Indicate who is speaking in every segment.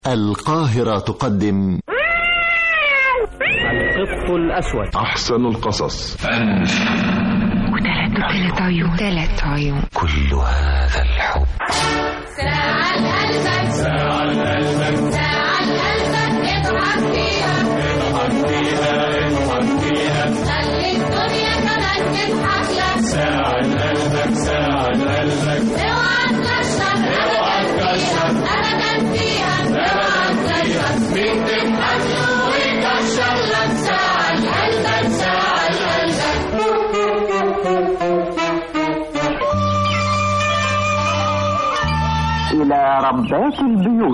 Speaker 1: القاهرة تقدم
Speaker 2: القط الأسود
Speaker 3: أحسن القصص
Speaker 4: وثلاث وثلاث عيون ثلاث عيون
Speaker 1: كل هذا الحب
Speaker 5: ساعة قلبك ساعة قلبك ساعة قلبك اضحك فيها اضحك فيها اضحك فيها خلي الدنيا كمان تضحك لك ساعة قلبك ساعة قلبك اوعى تكشف اوعى تكشف ابدا فيها اوعى تكشف مين تضحك له ويكشف لك ساعة قلبك ساعة قلبك
Speaker 6: إلى ربات البيوت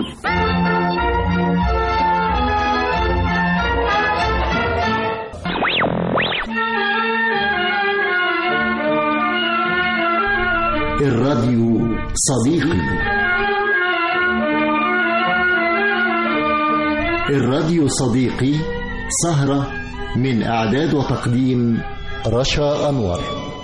Speaker 1: الراديو صديقي الراديو صديقي سهرة من إعداد وتقديم رشا أنور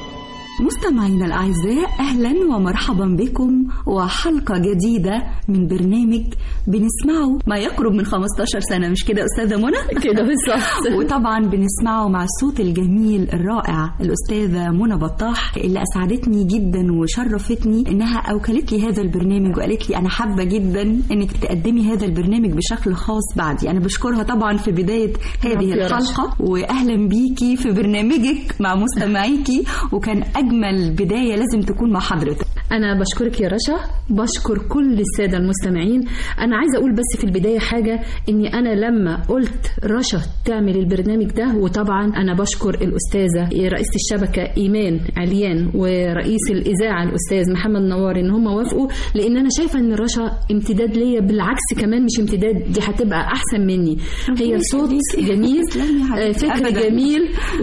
Speaker 7: مستمعينا الأعزاء أهلا ومرحبا بكم وحلقة جديدة من برنامج بنسمعه ما يقرب من 15 سنة مش كده أستاذة منى؟
Speaker 8: كده بالظبط
Speaker 7: وطبعا بنسمعه مع الصوت الجميل الرائع الأستاذة منى بطاح اللي أسعدتني جدا وشرفتني إنها أوكلت لي هذا البرنامج وقالت لي أنا حابة جدا إنك تقدمي هذا البرنامج بشكل خاص بعدي أنا بشكرها طبعا في بداية هذه
Speaker 8: يا رشا.
Speaker 7: الحلقة وأهلا بيكي في برنامجك مع مستمعيكي وكان أجمل بداية لازم تكون مع حضرتك
Speaker 8: انا بشكرك يا رشا بشكر كل الساده المستمعين انا عايزه اقول بس في البدايه حاجه اني انا لما قلت رشا تعمل البرنامج ده وطبعا انا بشكر الاستاذه رئيسه الشبكه ايمان عليان ورئيس الاذاعه الاستاذ محمد نوار ان هم وافقوا لان انا شايفه ان رشا امتداد ليا بالعكس كمان مش امتداد دي هتبقى احسن مني هي صوت جميل
Speaker 7: تسلمي يا حبيبتي.
Speaker 8: آه، فكر
Speaker 7: أبداً.
Speaker 8: جميل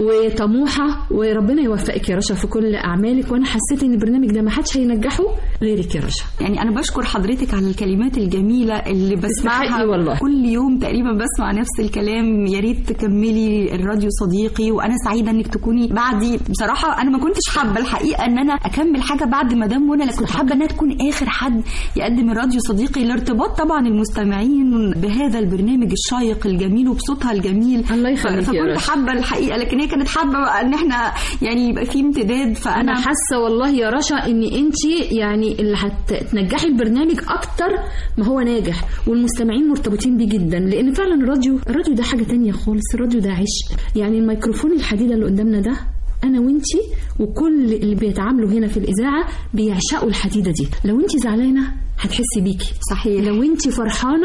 Speaker 8: وطموحه وربنا يوفقك يا رشا في كل اعمالك وانا حسيت ان البرنامج ده ما حدش هينجحه غيرك يا رشا
Speaker 7: يعني انا بشكر حضرتك على الكلمات الجميله اللي بسمعها
Speaker 8: تستحقي والله.
Speaker 7: كل يوم تقريبا بسمع نفس الكلام يا ريت تكملي الراديو صديقي وانا سعيده انك تكوني بعدي بصراحه انا ما كنتش حابه الحقيقه ان انا اكمل حاجه بعد مدام منى لكن كنت حابه انها تكون اخر حد يقدم الراديو صديقي لارتباط طبعا المستمعين بهذا البرنامج الشيق الجميل وبصوتها الجميل
Speaker 8: الله يخليك يا
Speaker 7: فكنت
Speaker 8: رشا.
Speaker 7: حابه الحقيقه لكن هي كانت حابه بقى ان احنا يعني يبقى في امتداد فانا
Speaker 8: انا حاسه والله يا رشا ان انت يعني اللي هتنجحي البرنامج اكتر ما هو ناجح والمستمعين مرتبطين بيه جدا لان فعلا الراديو الراديو ده حاجه تانية خالص الراديو ده عشق يعني الميكروفون الحديده اللي قدامنا ده انا وانتي وكل اللي بيتعاملوا هنا في الاذاعه بيعشقوا الحديده دي لو انتي زعلانه هتحسي بيكي
Speaker 7: صحيح
Speaker 8: لو انت فرحانه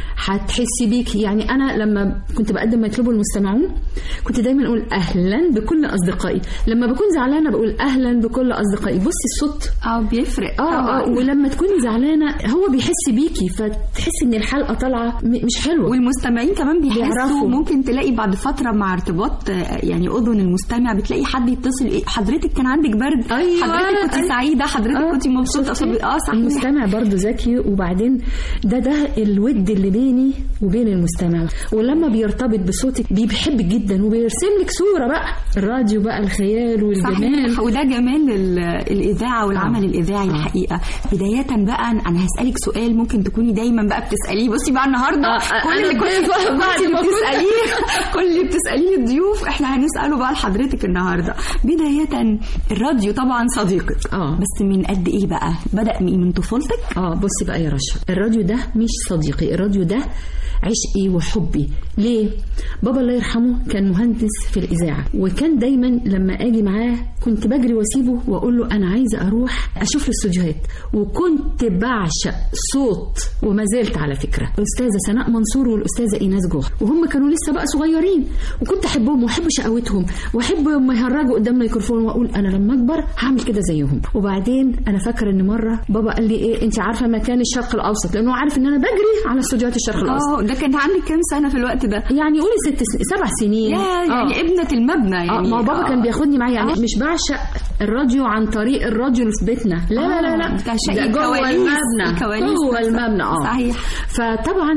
Speaker 8: هتحسي بيكي يعني انا لما كنت بقدم ما يطلبه المستمعون كنت دايما اقول اهلا بكل اصدقائي لما بكون زعلانه بقول اهلا بكل اصدقائي بصي الصوت
Speaker 7: اه بيفرق
Speaker 8: اه اه
Speaker 7: طبعاً.
Speaker 8: ولما تكوني زعلانه هو بيحس بيكي فتحسي ان الحلقه طالعه م- مش حلوه
Speaker 7: والمستمعين كمان بيحسوا
Speaker 8: بيعرفوا.
Speaker 7: ممكن تلاقي بعد فتره مع ارتباط آه، يعني اذن المستمع بتلاقي حد يتصل إيه حضرتك كان عندك برد
Speaker 8: أيوة.
Speaker 7: حضرتك كنت
Speaker 8: أيوة.
Speaker 7: سعيده حضرتك
Speaker 8: آه،
Speaker 7: كنت مبسوطه
Speaker 8: شفتي؟
Speaker 7: فب- اه صحيح
Speaker 8: المستمع برضو ذكي وبعدين ده ده الود اللي بيني وبين المستمع ولما بيرتبط بصوتك بيحبك جدا وبيرسم لك صوره بقى الراديو بقى الخيال والجمال
Speaker 7: صحيح وده جمال ال- الاذاعه والعمل
Speaker 8: آه.
Speaker 7: الاذاعي الحقيقه بدايه بقى انا هسالك سؤال ممكن تكوني دايما بقى بتساليه بصي بقى النهارده
Speaker 8: آه، آه،
Speaker 7: كل
Speaker 8: أنا
Speaker 7: اللي كنت
Speaker 8: الضيفة بعد
Speaker 7: كنت
Speaker 8: ما كنت-
Speaker 7: بتساليه كل اللي بتساليه الضيوف احنا هنساله بقى لحضرتك النهارده بدايه الراديو طبعا صديقك
Speaker 8: اه
Speaker 7: بس من قد ايه بقى بدا من من طفولتك
Speaker 8: اه بصي بقى يا رشا الراديو ده مش صديقي الراديو ده عشقي وحبي ليه بابا الله يرحمه كان مهندس في الاذاعه وكان دايما لما اجي معاه كنت بجري واسيبه واقول له انا عايزه اروح اشوف الاستوديوهات وكنت بعشق صوت وما زلت على فكره الاستاذه سناء منصور والاستاذه ايناس جوه وهم كانوا لسه بقى صغيرين وكنت احبهم واحب شقاوتهم واحب لما يهرجوا قدام الميكروفون واقول انا لما اكبر هعمل كده زيهم وبعدين انا فاكره ان مره بابا قال لي ايه انت عارفه مكان الشرق الاوسط لانه عارف ان انا بجري على استوديوهات الشرق الاوسط
Speaker 7: اه ده كان عندك كام سنه في الوقت ده
Speaker 8: يعني قولي ست سن... سبع سنين
Speaker 7: يا يعني ابنه المبنى
Speaker 8: اه
Speaker 7: يعني
Speaker 8: ما هو بابا
Speaker 7: آه.
Speaker 8: كان بياخدني معاه يعني
Speaker 7: آه.
Speaker 8: مش بعشق الراديو عن طريق الراديو اللي في بيتنا لا لا لا لا
Speaker 7: بتعشقي
Speaker 8: ده جوه
Speaker 7: الكواليس،
Speaker 8: المبنى
Speaker 7: الكواليس
Speaker 8: جوه
Speaker 7: نفسها.
Speaker 8: المبنى اه
Speaker 7: صحيح.
Speaker 8: فطبعا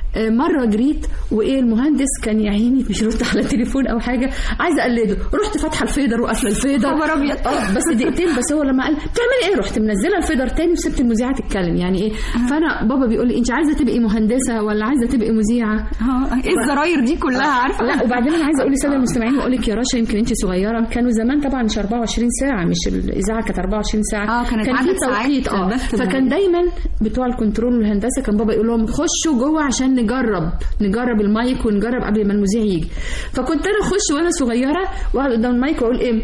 Speaker 8: آه، مره جريت وايه المهندس كان يا عيني مش رد على التليفون او حاجه عايزه اقلده رحت فاتحه الفيدر وقافله الفيدر
Speaker 7: خبر أبيض.
Speaker 8: اه بس دقيقتين بس هو لما قال بتعملي ايه رحت منزله الفيدر تاني وسبت المذيعه تتكلم يعني ايه فانا بابا بيقول لي انت عايزه تبقي مهندسه ولا عايزه تبقي مذيعه
Speaker 7: اه ايه الزراير دي كلها عارفه
Speaker 8: لا وبعدين انا عايزه اقول للساده المستمعين واقول لك يا رشا يمكن انت صغيره كانوا زمان طبعا مش 24 ساعه مش الاذاعه كانت 24 ساعه
Speaker 7: آه، كانت
Speaker 8: كان في
Speaker 7: عدد ساعات
Speaker 8: توقيت اه
Speaker 7: بث
Speaker 8: فكان دايما بتوع الكنترول والهندسه كان بابا يقول لهم خشوا جوه عشان نجرب نجرب المايك ونجرب قبل ما المذيع يجي فكنت انا اخش وانا صغيره واقعد قدام المايك واقول ايه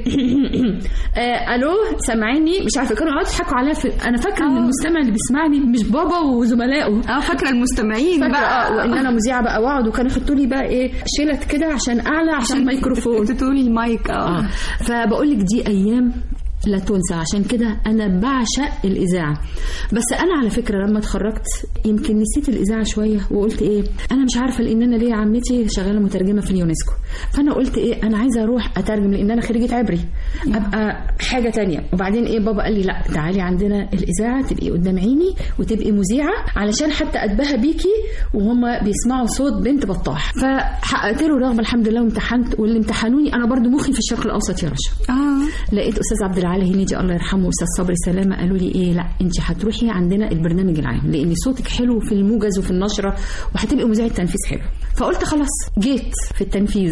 Speaker 8: آه الو سامعيني مش عارفه كانوا يقعدوا يضحكوا عليا في... انا فاكره ان المستمع اللي بيسمعني مش بابا وزملائه
Speaker 7: اه فاكره المستمعين
Speaker 8: فاكره
Speaker 7: بقى
Speaker 8: اه وان انا مذيعه بقى واقعد وكانوا يحطوا لي بقى ايه شلت كده عشان اعلى عشان الميكروفون
Speaker 7: تقولي المايك اه
Speaker 8: اه فبقول لك دي ايام لا تنسى عشان كده انا بعشق الاذاعه بس انا على فكره لما اتخرجت يمكن نسيت الاذاعه شويه وقلت ايه انا مش عارفه لان انا ليا عمتي شغاله مترجمه في اليونسكو فانا قلت ايه انا عايزه اروح اترجم لان انا خريجه عبري ابقى حاجه تانية وبعدين ايه بابا قال لي لا تعالي عندنا الاذاعه تبقي قدام عيني وتبقي مذيعه علشان حتى اتباهى بيكي وهم بيسمعوا صوت بنت بطاح فحققت له رغبه الحمد لله وامتحنت واللي امتحنوني انا برضو مخي في الشرق الاوسط يا رشا
Speaker 7: اه
Speaker 8: لقيت استاذ عبد العالي هنيدي الله يرحمه واستاذ صبري سلامه قالوا لي ايه لا انت هتروحي عندنا البرنامج العام لان صوتك حلو في الموجز وفي النشره وهتبقي مذيعه تنفيذ حلو فقلت خلاص جيت في التنفيذ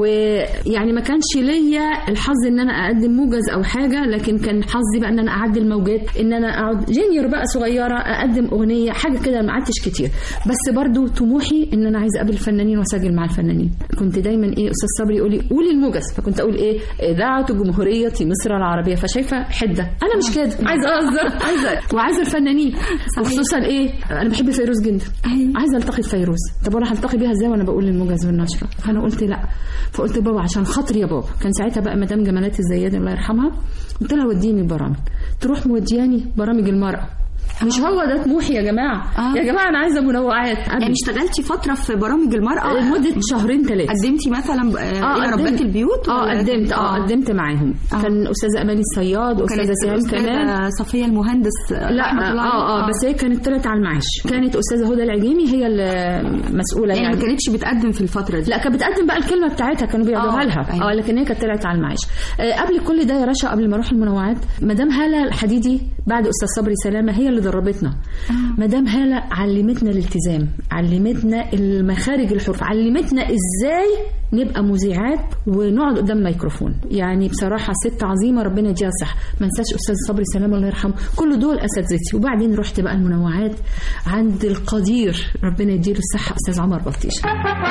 Speaker 8: ويعني ما كانش ليا الحظ ان انا اقدم موجز او حاجه لكن كان حظي بقى ان انا اعدل موجات ان انا اقعد جينيور بقى صغيره اقدم اغنيه حاجه كده ما قعدتش كتير بس برضو طموحي ان انا عايزه اقابل الفنانين واسجل مع الفنانين كنت دايما ايه استاذ صبري يقول لي قولي الموجز فكنت اقول ايه اذاعه جمهوريه مصر العربيه فشايفه حده انا مش كده عايزه اهزر عايزه وعايزه الفنانين وخصوصا ايه انا بحب فيروز جدا عايزه التقي بفيروز طب وانا هلتقي بيها ازاي وانا بقول الموجز والنشره فانا قلت لا فقلت بابا عشان خاطري يا بابا كان ساعتها بقى مدام جمالات الزياد الله يرحمها قلت لها وديني البرامج تروح مودياني برامج المراه مش هو ده طموحي يا جماعه
Speaker 7: آه.
Speaker 8: يا جماعه انا عايزه منوعات
Speaker 7: يعني اشتغلتي فتره في برامج المراه
Speaker 8: لمده شهرين ثلاثه
Speaker 7: قدمتي مثلا آه الى
Speaker 8: قدمت.
Speaker 7: ربات البيوت
Speaker 8: اه
Speaker 7: ولا-
Speaker 8: قدمت اه قدمت معاهم
Speaker 7: آه.
Speaker 8: كان استاذه اماني الصياد
Speaker 7: وكانت
Speaker 8: واستاذه سهام
Speaker 7: الأستاذة
Speaker 8: كمان
Speaker 7: صفيه المهندس
Speaker 8: لا
Speaker 7: رحمة الله
Speaker 8: اه
Speaker 7: عليها.
Speaker 8: اه بس هي كانت طلعت على المعاش كانت استاذه هدى العجيمي هي المسؤوله
Speaker 7: يعني
Speaker 8: يعني
Speaker 7: ما كانتش بتقدم في الفتره دي
Speaker 8: لا كانت بتقدم بقى الكلمه بتاعتها كانوا بيعرضوها
Speaker 7: آه،
Speaker 8: لها
Speaker 7: أيوة.
Speaker 8: اه لكن هي كانت طلعت على المعاش آه قبل كل ده يا رشا قبل ما اروح المنوعات مدام هاله الحديدي بعد استاذ صبري سلامه هي اللي دربتنا مدام هاله علمتنا الالتزام علمتنا المخارج الحروف علمتنا ازاي نبقى مذيعات ونقعد قدام الميكروفون يعني بصراحه ست عظيمه ربنا يديها الصحه ما انساش استاذ صبري سلامه الله يرحمه كل دول اساتذتي وبعدين رحت بقى المنوعات عند القدير ربنا يديله الصحه استاذ عمر بطيشه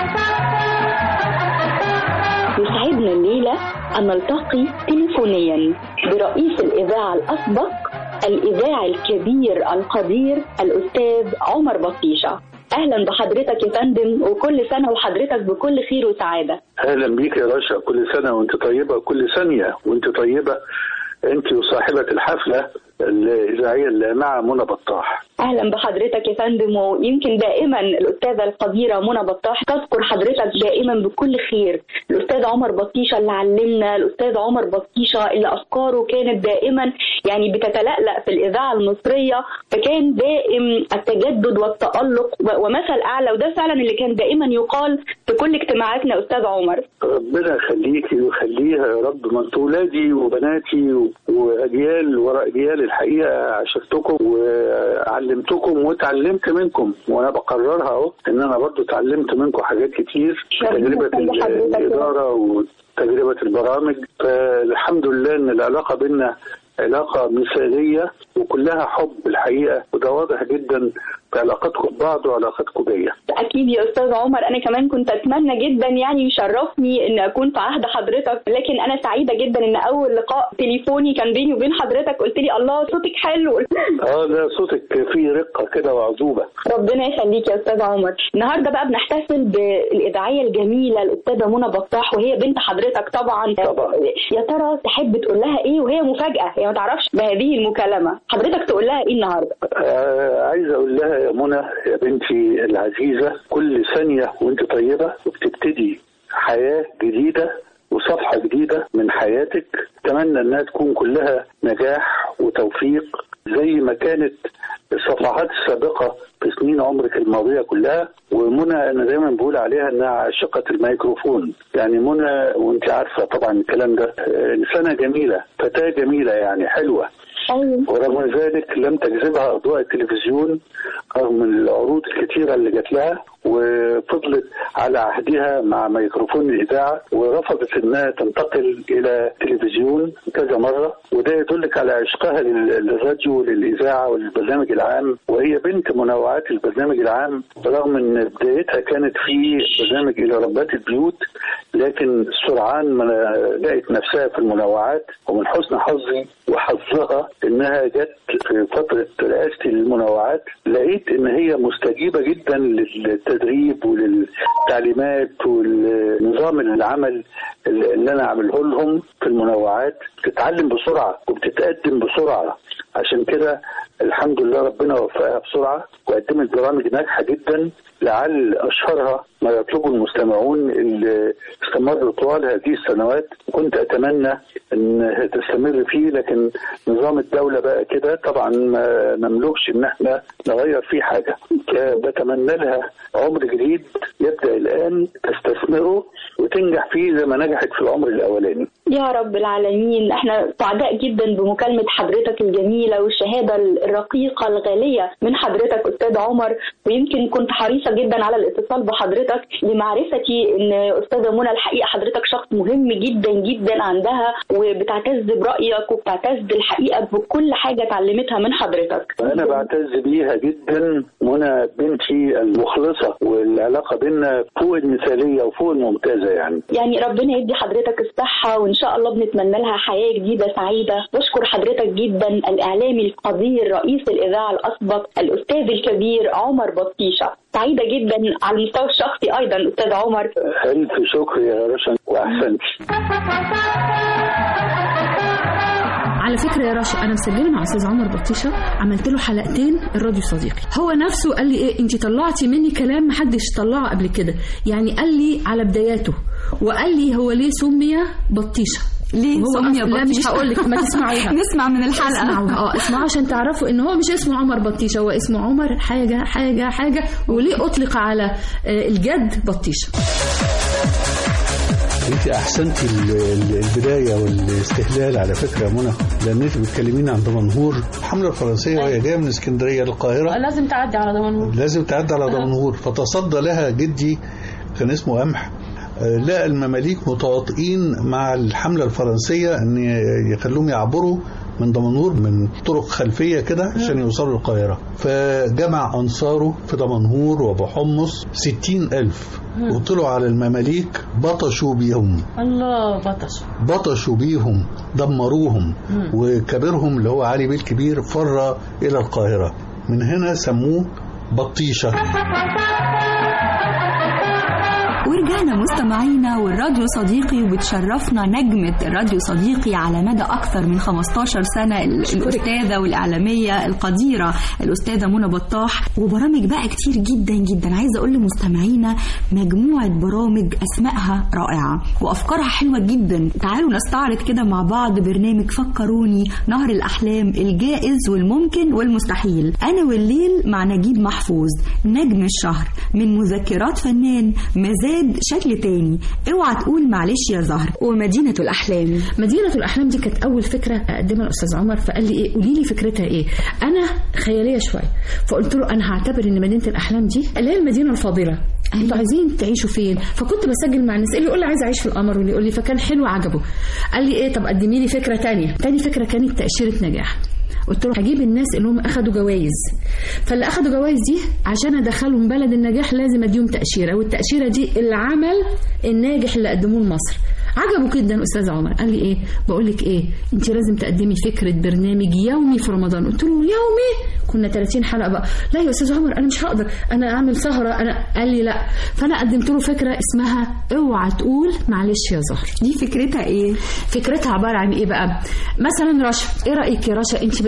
Speaker 2: يسعدنا الليلة أن نلتقي تليفونيا برئيس الإذاعة الأسبق الإذاعي الكبير القدير الأستاذ عمر بطيشة أهلا بحضرتك يا فندم وكل سنة وحضرتك بكل خير وسعادة
Speaker 3: اهلا بيك يا رشا كل سنه وانت طيبه كل ثانيه وانت طيبه انت وصاحبه الحفله الاذاعيه اللامعه منى بطاح
Speaker 2: أهلا بحضرتك يا فندم ويمكن دائما الأستاذة القديرة منى بطاح تذكر حضرتك دائما بكل خير الأستاذ عمر بطيشة اللي علمنا الأستاذ عمر بطيشة اللي أفكاره كانت دائما يعني بتتلألأ في الإذاعة المصرية فكان دائم التجدد والتألق و- ومثل أعلى وده فعلا اللي كان دائما يقال في كل اجتماعاتنا أستاذ عمر
Speaker 3: ربنا يخليكي ويخليها يا رب ما انتوا ولادي وبناتي و- واجيال وراء اجيال الحقيقه عشرتكم وعلمتكم وتعلمت منكم وانا بقررها اهو ان انا برضو اتعلمت منكم حاجات كتير
Speaker 2: ربنا
Speaker 3: تجربه
Speaker 2: يخلي حضرتك يا رب.
Speaker 3: الاداره وتجربه البرامج فالحمد لله ان العلاقه بينا علاقة مثالية وكلها حب الحقيقة وده واضح جدا في علاقتكم ببعض وعلاقتكم بيا
Speaker 2: اكيد يا استاذ عمر انا كمان كنت اتمنى جدا يعني يشرفني ان اكون في عهد حضرتك لكن انا سعيده جدا ان اول لقاء تليفوني كان بيني وبين حضرتك قلت لي الله صوتك حلو
Speaker 3: اه ده صوتك فيه رقة كده وعذوبة
Speaker 2: ربنا يخليك يا استاذ عمر النهارده بقى بنحتفل بالاذاعيه الجميله الاستاذه منى بطاح وهي بنت حضرتك طبعا
Speaker 3: طبعا.
Speaker 2: يا ترى تحب تقول لها ايه وهي مفاجاه هي ما تعرفش بهذه المكالمه حضرتك تقول لها ايه النهارده
Speaker 3: آه عايز اقول لها يا منى يا بنتي العزيزة كل ثانية وانت طيبة وبتبتدي حياة جديدة وصفحة جديدة من حياتك اتمنى انها تكون كلها نجاح وتوفيق زي ما كانت الصفحات السابقه في سنين عمرك الماضيه كلها ومنى انا دايما بقول عليها انها عاشقه الميكروفون يعني منى وانت عارفه طبعا الكلام ده آه، انسانه جميله فتاه جميله يعني حلوه ورغم ذلك لم تجذبها اضواء التلفزيون رغم العروض الكثيره اللي جات لها وفضلت على عهدها مع ميكروفون الاذاعه ورفضت انها تنتقل الى التلفزيون كذا مره وده يدلك على عشقها لل- للراديو وللاذاعه وللبرنامج العام وهي بنت منوعات البرنامج العام برغم ان بدايتها كانت في برنامج الى ربات البيوت لكن سرعان ما لقت نفسها في المنوعات ومن حسن حظي وحظها انها جت في فتره رئاستي للمنوعات لقيت ان هي مستجيبه جدا للتدريب وللتعليمات ولنظام العمل اللي انا اعمله لهم في المنوعات تتعلم بسرعه وبتتقدم بسرعه عشان كده الحمد لله ربنا وفقها بسرعه وقدمت برامج ناجحه جدا لعل اشهرها ما يطلبه المستمعون اللي استمروا طوال هذه السنوات كنت اتمنى ان تستمر فيه لكن نظام الدوله بقى كده طبعا ما نملكش ان احنا نغير فيه حاجه بتمنى لها عمر جديد يبدا الان تستثمره وتنجح فيه زي ما نجحت في العمر الاولاني
Speaker 2: يا رب العالمين احنا سعداء جدا بمكالمة حضرتك الجميلة والشهادة الرقيقة الغالية من حضرتك أستاذ عمر ويمكن كنت حريصة جدا على الاتصال بحضرتك لمعرفتي ان أستاذة منى الحقيقة حضرتك شخص مهم جدا جدا عندها وبتعتز برأيك وبتعتز الحقيقة بكل حاجة اتعلمتها من حضرتك
Speaker 3: انا بعتز بيها جدا منى بنتي المخلصه والعلاقه بينا فوق المثاليه وفوق الممتازه يعني
Speaker 2: يعني ربنا يدي حضرتك الصحة وإن شاء الله بنتمنى لها حياة جديدة سعيدة بشكر حضرتك جدا الإعلامي القدير رئيس الإذاعة الأسبق الأستاذ الكبير عمر بطيشة سعيدة جدا على المستوى الشخصي أيضا أستاذ عمر
Speaker 3: الف شكر يا رشا واحسنت
Speaker 8: على فكره يا رشا انا مسجله مع استاذ عمر بطيشه عملت له حلقتين الراديو صديقي هو نفسه قال لي ايه انت طلعتي مني كلام محدش طلعه قبل كده يعني قال لي على بداياته وقال لي هو ليه سمي بطيشه
Speaker 7: ليه
Speaker 8: هو
Speaker 7: سمي
Speaker 8: أصلاً- لا مش
Speaker 7: بطيشة؟
Speaker 8: هقول لك ما تسمعوها
Speaker 7: نسمع من الحلقة
Speaker 8: اسمعوها اه اسمعوا عشان تعرفوا ان هو مش اسمه عمر بطيشه هو اسمه عمر حاجه حاجه حاجه وليه اطلق على آه، الجد بطيشه
Speaker 9: انت احسنتي ال- ال- البدايه والاستهلال على فكره يا منى لان انت بتكلمين عن دمنهور الحمله الفرنسيه وهي جايه من اسكندريه للقاهره
Speaker 8: لازم تعدي على دمنهور
Speaker 9: لازم تعدي على دمنهور فتصدى لها جدي كان اسمه قمح آه، لقى المماليك متواطئين مع الحمله الفرنسيه ان يخلوهم يعبروا من دمنهور من طرق خلفيه كده عشان يوصلوا القاهره فجمع انصاره في دمنهور وابو حمص ستين الف وطلعوا على المماليك بطشوا بيهم
Speaker 8: الله بطش
Speaker 9: بطشوا بيهم دمروهم وكبيرهم اللي هو علي بيه الكبير فر الى القاهره من هنا سموه بطيشه
Speaker 7: ورجعنا مستمعينا والراديو صديقي وبتشرفنا نجمة الراديو صديقي على مدى أكثر من 15 سنة ال- الأستاذة والإعلامية القديرة الأستاذة منى بطاح وبرامج بقى كتير جدا جدا عايزة أقول لمستمعينا مجموعة برامج أسمائها رائعة وأفكارها حلوة جدا تعالوا نستعرض كده مع بعض برنامج فكروني نهر الأحلام الجائز والممكن والمستحيل أنا والليل مع نجيب محفوظ نجم الشهر من مذكرات فنان مزاد شكل تاني اوعى تقول معلش يا زهر ومدينة الأحلام
Speaker 8: مدينة الأحلام دي كانت أول فكرة أقدمها الأستاذ عمر فقال لي إيه قولي لي فكرتها إيه أنا خيالية شوية فقلت له أنا هعتبر إن مدينة الأحلام دي اللي هي المدينة الفاضلة انتوا عايزين تعيشوا فين فكنت بسجل مع الناس اللي يقول لي عايز اعيش في القمر واللي يقول لي فكان حلو عجبه قال لي ايه طب قدمي لي فكره تانية تاني فكره كانت تاشيره نجاح قلت له هجيب الناس اللي هم اخدوا جوائز فاللي اخدوا جوائز دي عشان ادخلهم بلد النجاح لازم اديهم تاشيره والتاشيره دي العمل الناجح اللي قدموه لمصر عجبه جدا استاذ عمر قال لي ايه بقول لك ايه انت لازم تقدمي فكره برنامج يومي في رمضان قلت له يومي كنا 30 حلقه بقى لا يا استاذ عمر انا مش هقدر انا اعمل سهره انا قال لي لا فانا قدمت له فكره اسمها اوعى تقول معلش يا زهر
Speaker 7: دي فكرتها ايه
Speaker 8: فكرتها عباره عن ايه بقى مثلا رشا ايه رايك يا رشا انت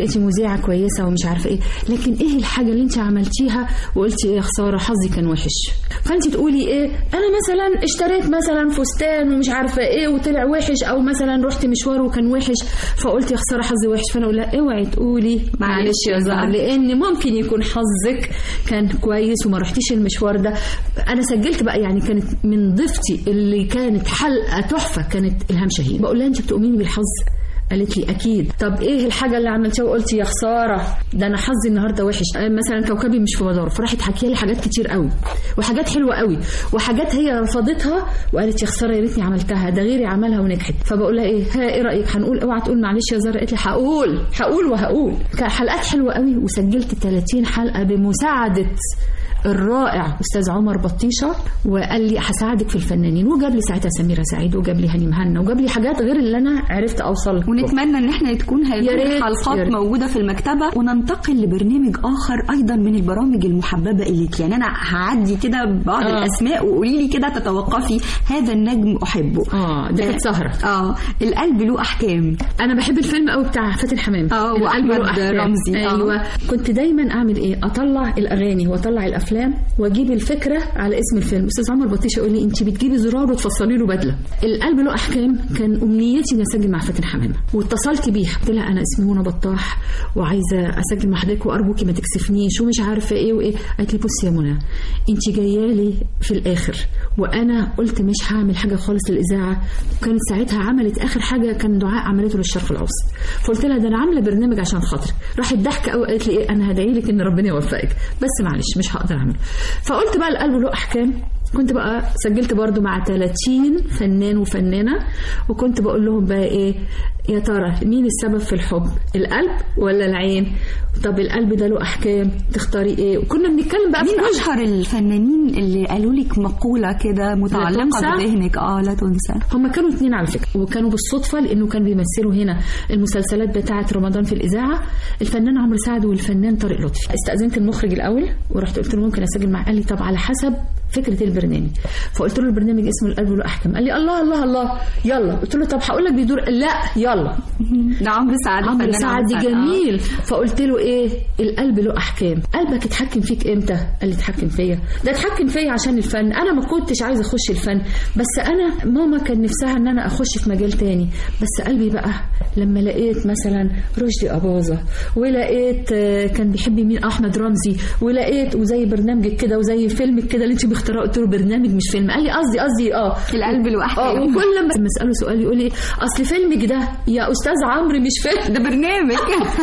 Speaker 8: بقيتي مذيعه كويسه ومش عارفه ايه لكن ايه الحاجه اللي انت عملتيها وقلتي ايه يا خساره حظي كان وحش فانت تقولي ايه انا مثلا اشتريت مثلا فستان ومش عارفه ايه وطلع وحش او مثلا رحت مشوار وكان وحش فقلت يا خساره حظي وحش فانا اقول لا اوعي تقولي معلش يا زهر لان ممكن يكون حظك كان كويس وما رحتيش المشوار ده انا سجلت بقى يعني كانت من ضيفتي اللي كانت حلقه تحفه كانت الهام شاهين بقول لها انت بتؤمني بالحظ قالت لي اكيد طب ايه الحاجه اللي عملتيها وقلتي يا خساره ده انا حظي النهارده وحش آه، مثلا كوكبي مش في مداره فراحت حكي لي حاجات كتير قوي وحاجات حلوه قوي وحاجات هي رفضتها وقالت يا خساره يا ريتني عملتها ده غيري عملها ونجحت فبقول لها ايه ها ايه رايك هنقول اوعى تقول معلش يا زهره قالت لي هقول هقول وهقول كان حلقات حلوه قوي وسجلت 30 حلقه بمساعده الرائع استاذ عمر بطيشه وقال لي هساعدك في الفنانين وجاب لي ساعتها سميره سعيد وجاب لي هاني مهنا وجاب لي حاجات غير اللي انا عرفت اوصل لها.
Speaker 7: ونتمنى ان احنا تكون هذه
Speaker 8: يا ريت، يا
Speaker 7: الحلقات
Speaker 8: ريت.
Speaker 7: موجوده في المكتبه وننتقل لبرنامج اخر ايضا من البرامج المحببه اليك يعني انا هعدي كده بعض
Speaker 8: آه.
Speaker 7: الاسماء وقولي لي كده تتوقفي هذا النجم احبه
Speaker 8: اه ده كانت سهره
Speaker 7: اه القلب له احكام
Speaker 8: انا بحب الفيلم قوي بتاع فاتن حمام
Speaker 7: اه
Speaker 8: القلب
Speaker 7: واحمد
Speaker 8: له أحكام.
Speaker 7: رمزي آه.
Speaker 8: ايوه كنت دايما اعمل ايه اطلع الاغاني واطلع الافلام واجيب الفكره على اسم الفيلم استاذ عمر بطيشه يقول لي انت بتجيبي زرار وتفصلي له بدله القلب له احكام كان امنيتي اني اسجل مع فاتن حمامه واتصلت بيها قلت لها انا اسمي منى بطاح وعايزه اسجل مع حضرتك وارجوكي ما تكسفنيش ومش عارفه ايه وايه قالت لي بصي يا منى انت جايه لي في الاخر وانا قلت مش هعمل حاجه خالص للاذاعه وكانت ساعتها عملت اخر حاجه كان دعاء عملته للشرق الاوسط فقلت لها ده انا عامله برنامج عشان خاطرك راحت ضحكه قوي قالت لي ايه انا هدعي لك ان ربنا يوفقك بس معلش مش هقدر اعمله فقلت بقى القلب له احكام كنت بقى سجلت برضو مع 30 فنان وفنانة وكنت بقول لهم بقى ايه يا ترى مين السبب في الحب القلب ولا العين طب القلب ده له احكام تختاري ايه وكنا بنتكلم بقى
Speaker 7: مين
Speaker 8: في كل
Speaker 7: اشهر الفنانين اللي قالوا لك مقوله كده متعلقه
Speaker 8: تنسى؟
Speaker 7: بذهنك اه لا تنسى
Speaker 8: هما كانوا اتنين على فكره وكانوا بالصدفه لانه كانوا بيمثلوا هنا المسلسلات بتاعه رمضان في الاذاعه الفنان عمرو سعد والفنان طارق لطفي استاذنت المخرج الاول ورحت قلت له ممكن اسجل معاه قال لي طب على حسب فكره البرنامج فقلت له البرنامج اسمه القلب له احكام قال لي الله الله الله يلا قلت له طب هقول لك بيدور لا يلا
Speaker 7: ده عمرو سعد
Speaker 8: عمرو
Speaker 7: الفنان
Speaker 8: سعد
Speaker 7: آه.
Speaker 8: جميل فقلت له ايه القلب له احكام قلبك اتحكم فيك امتى قال لي اتحكم فيا ده اتحكم فيا عشان الفن انا ما كنتش عايزه اخش الفن بس انا ماما كان نفسها ان انا اخش في مجال تاني بس قلبي بقى لما لقيت مثلا رشدي اباظه ولقيت آه، كان بيحب مين احمد رمزي ولقيت وزي برنامجك كده وزي فيلمك كده اللي انت مختاره قلت له برنامج مش فيلم قال لي قصدي قصدي اه
Speaker 7: القلب له
Speaker 8: اه
Speaker 7: احكام
Speaker 8: وكل لما اساله سؤال يقول لي اصل فيلمك ده يا استاذ عمرو مش فيلم
Speaker 7: ده برنامج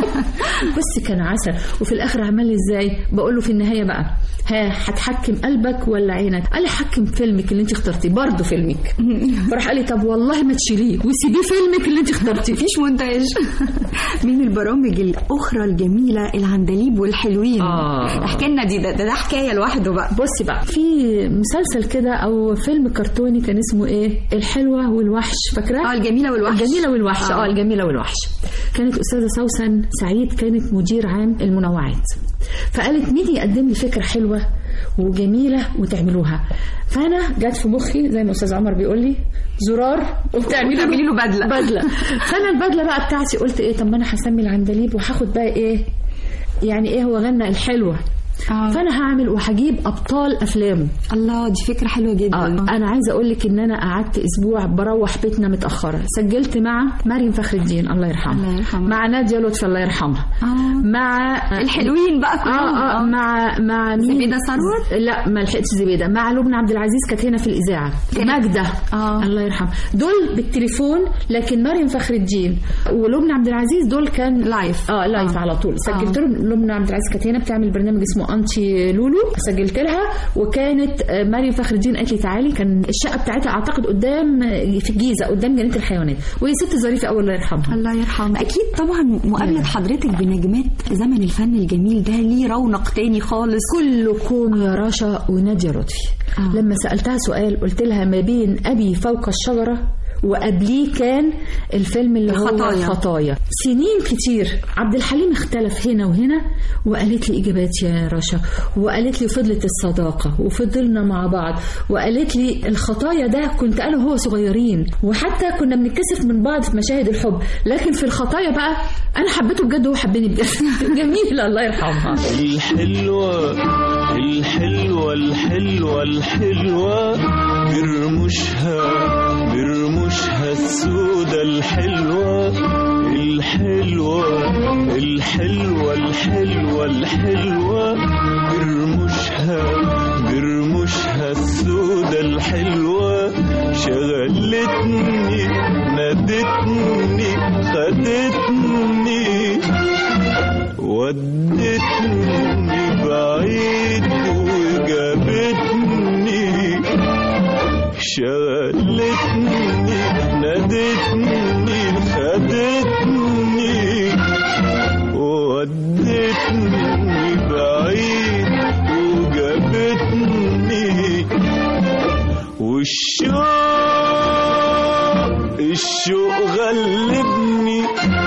Speaker 8: بس كان عسل وفي الاخر عمل لي ازاي بقول له في النهايه بقى ها هتحكم قلبك ولا عينك قال لي حكم فيلمك اللي انت اخترتيه برضه فيلمك فراح قال لي طب والله ما تشيليه وسيبيه فيلمك اللي انت اخترتيه
Speaker 7: مفيش مونتاج من البرامج الاخرى الجميله العندليب والحلوين
Speaker 8: آه.
Speaker 7: احكي لنا دي ده, ده, ده حكايه لوحده بقى
Speaker 8: بصي بقى في مسلسل كده او فيلم كرتوني كان اسمه ايه الحلوه والوحش فاكراه
Speaker 7: اه الجميله والوحش
Speaker 8: الجميلة والوحش
Speaker 7: آه.
Speaker 8: اه الجميلة والوحش كانت أستاذة سوسن سعيد كانت مدير عام المنوعات فقالت مين يقدم لي فكرة حلوة وجميلة وتعملوها فأنا جت في مخي زي ما أستاذ عمر بيقول لي زرار وبتعملي
Speaker 7: وتعملي له بدلة.
Speaker 8: بدلة فأنا البدلة بقى بتاعتي قلت إيه طب ما أنا هسمي العندليب وهاخد بقى إيه يعني إيه هو غنى الحلوة
Speaker 7: آه.
Speaker 8: فأنا هعمل وهجيب أبطال أفلامه
Speaker 7: الله دي فكره حلوه جدا
Speaker 8: آه. انا عايزه اقول لك ان انا قعدت اسبوع بروح بيتنا متاخره سجلت مع مريم فخر الدين الله يرحمها
Speaker 7: الله يرحمها.
Speaker 8: مع ناديه لطفي الله يرحمها
Speaker 7: آه.
Speaker 8: مع
Speaker 7: الحلوين بقى كلهم
Speaker 8: اه اه مع مع مين
Speaker 7: زبيدة ثروت؟
Speaker 8: لا ما لحقتش زبيده مع لبنى عبد العزيز كانت هنا في الاذاعه ماجده
Speaker 7: آه.
Speaker 8: الله يرحمها دول بالتليفون لكن مريم فخر الدين ولبنى عبد العزيز دول كان
Speaker 7: لايف.
Speaker 8: اه لايف
Speaker 7: آه.
Speaker 8: على طول سجلت
Speaker 7: آه.
Speaker 8: لهم لبنى عبد العزيز كانت هنا بتعمل برنامج اسمه انتي لولو سجلت لها وكانت آه، مريم فخر الدين قالت لي تعالي كان الشقه بتاعتها اعتقد قدام آه، في الجيزه قدام جنينه الحيوانات وهي ست ظريفه قوي الله يرحمها
Speaker 7: الله يرحمه اكيد طبعا مقابله حضرتك بنجمات زمن الفن الجميل ده ليه رونق تاني خالص
Speaker 8: كلكم يا رشا ونادية لطفي
Speaker 7: آه.
Speaker 8: لما سألتها سؤال قلت لها ما بين أبي فوق الشجرة وقبليه كان الفيلم اللي هو
Speaker 7: الخطايا.
Speaker 8: الخطايا سنين كتير عبد الحليم اختلف هنا وهنا وقالت لي اجابات يا رشا وقالت لي فضلت الصداقه وفضلنا مع بعض وقالت لي الخطايا ده كنت انا وهو صغيرين وحتى كنا بنتكسف من بعض في مشاهد الحب لكن في الخطايا بقى انا حبيته بجد وهو حبني بجد جميله الله يرحمها
Speaker 10: الحلوة الحلوة الحلوة الحلوة برمشها برمشها السودة الحلوة الحلوة الحلوة الحلوة الحلوة برمشها برمشها السودة الحلوة شغلتني نادتني خدتني ودتني بعيد وجابتني شغلتني نادتني خدتني ودتني بعيد وجابتني والشوق الشوق غلبني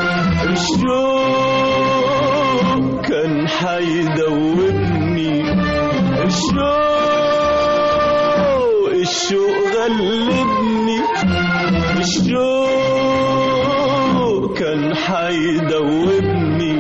Speaker 10: الشوق كان حيدوبني الشوق الشوق غلبني الشوق كان حيدوبني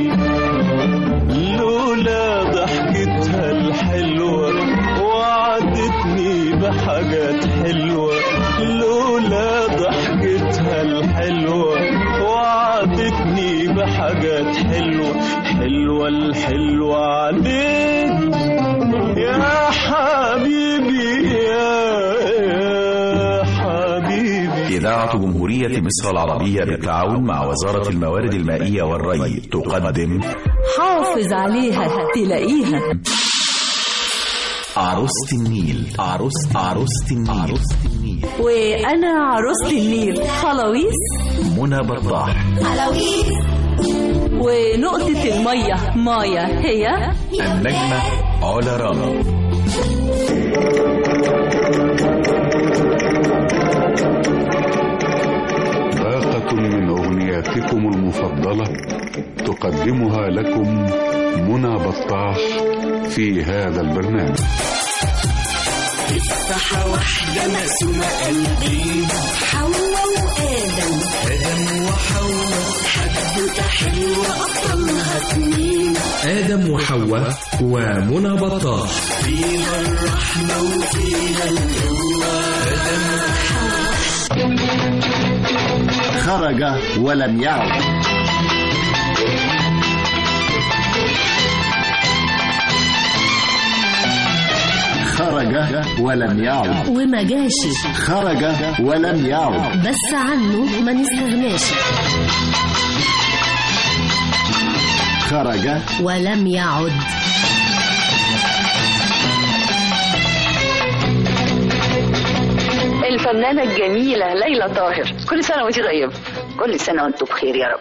Speaker 10: لولا ضحكتها الحلوة وعدتني بحاجات حلوة لولا ضحكتها الحلوة وعدتني بحاجات حلوة حلوة الحلوة عليك يا حبيبي يا يا حبيبي
Speaker 11: إذاعة جمهورية مصر العربية بالتعاون مع وزارة الموارد المائية والري تقدم
Speaker 8: حافظ عليها تلاقيها
Speaker 11: عروسة النيل عروس عروسة النيل
Speaker 8: وانا عروسة النيل خلاويص
Speaker 11: منى بطاح
Speaker 8: ونقطة المية مايا هي
Speaker 11: النجمة علا رامي
Speaker 12: باقة من أغنياتكم المفضلة تقدمها لكم منى بطاح في هذا البرنامج
Speaker 5: تفاحة واحدة مقسومة قلبين حواء وآدم آدم وحواء حدوتة حلوة أبطالها اتنين
Speaker 13: آدم وحواء ومنى بطاح
Speaker 5: فيها الرحمة وفيها القوة آدم
Speaker 1: خرج ولم يعد خرج ولم يعد
Speaker 14: وما جاشي
Speaker 1: خرج ولم يعد
Speaker 14: بس عنه ما نستغناش
Speaker 1: خرج
Speaker 14: ولم يعد
Speaker 2: الفنانة الجميلة ليلى طاهر كل سنة وانت طيب كل سنة وانتم بخير يا رب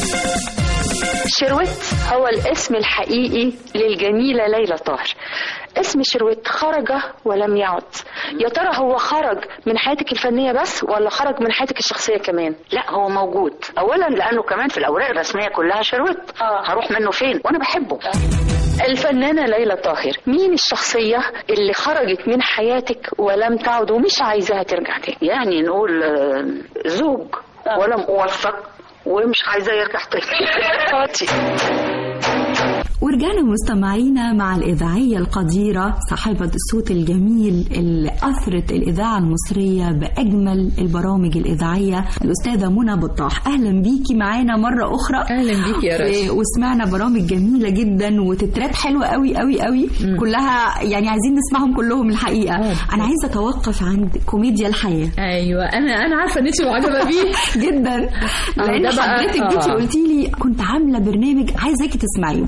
Speaker 2: شروت هو الاسم الحقيقي للجميلة ليلى طاهر اسم شروت خرج ولم يعد يا ترى هو خرج من حياتك الفنية بس ولا خرج من حياتك الشخصية كمان
Speaker 15: لا هو موجود اولا لانه كمان في الاوراق الرسميه كلها شروت
Speaker 2: آه.
Speaker 15: هروح منه فين وانا بحبه
Speaker 2: الفنانة ليلى طاهر مين الشخصية اللي خرجت من حياتك ولم تعد ومش عايزاها ترجع تاني
Speaker 15: يعني نقول آه، زوج ولم اوفق ومش عايزاه يرجع تاني
Speaker 7: ورجعنا مستمعينا مع الإذاعية القديرة صاحبة الصوت الجميل اللي أثرت الإذاعة المصرية بأجمل البرامج الإذاعية الأستاذة منى بطاح أهلا بيكي معانا مرة أخرى
Speaker 8: أهلا بيكي يا رشا.
Speaker 7: و- وسمعنا برامج جميلة جدا وتترات حلوة قوي قوي قوي كلها يعني عايزين نسمعهم كلهم الحقيقة أنا عايزة أتوقف عند كوميديا الحياة
Speaker 8: ايوه انا انا عارفه ان انت معجبه بيه
Speaker 7: جدا لان
Speaker 8: ده بقى-
Speaker 7: حضرتك جيتي
Speaker 8: آه.
Speaker 7: قلتي لي كنت عامله برنامج عايزاكي تسمعيه وبعدين شيرتي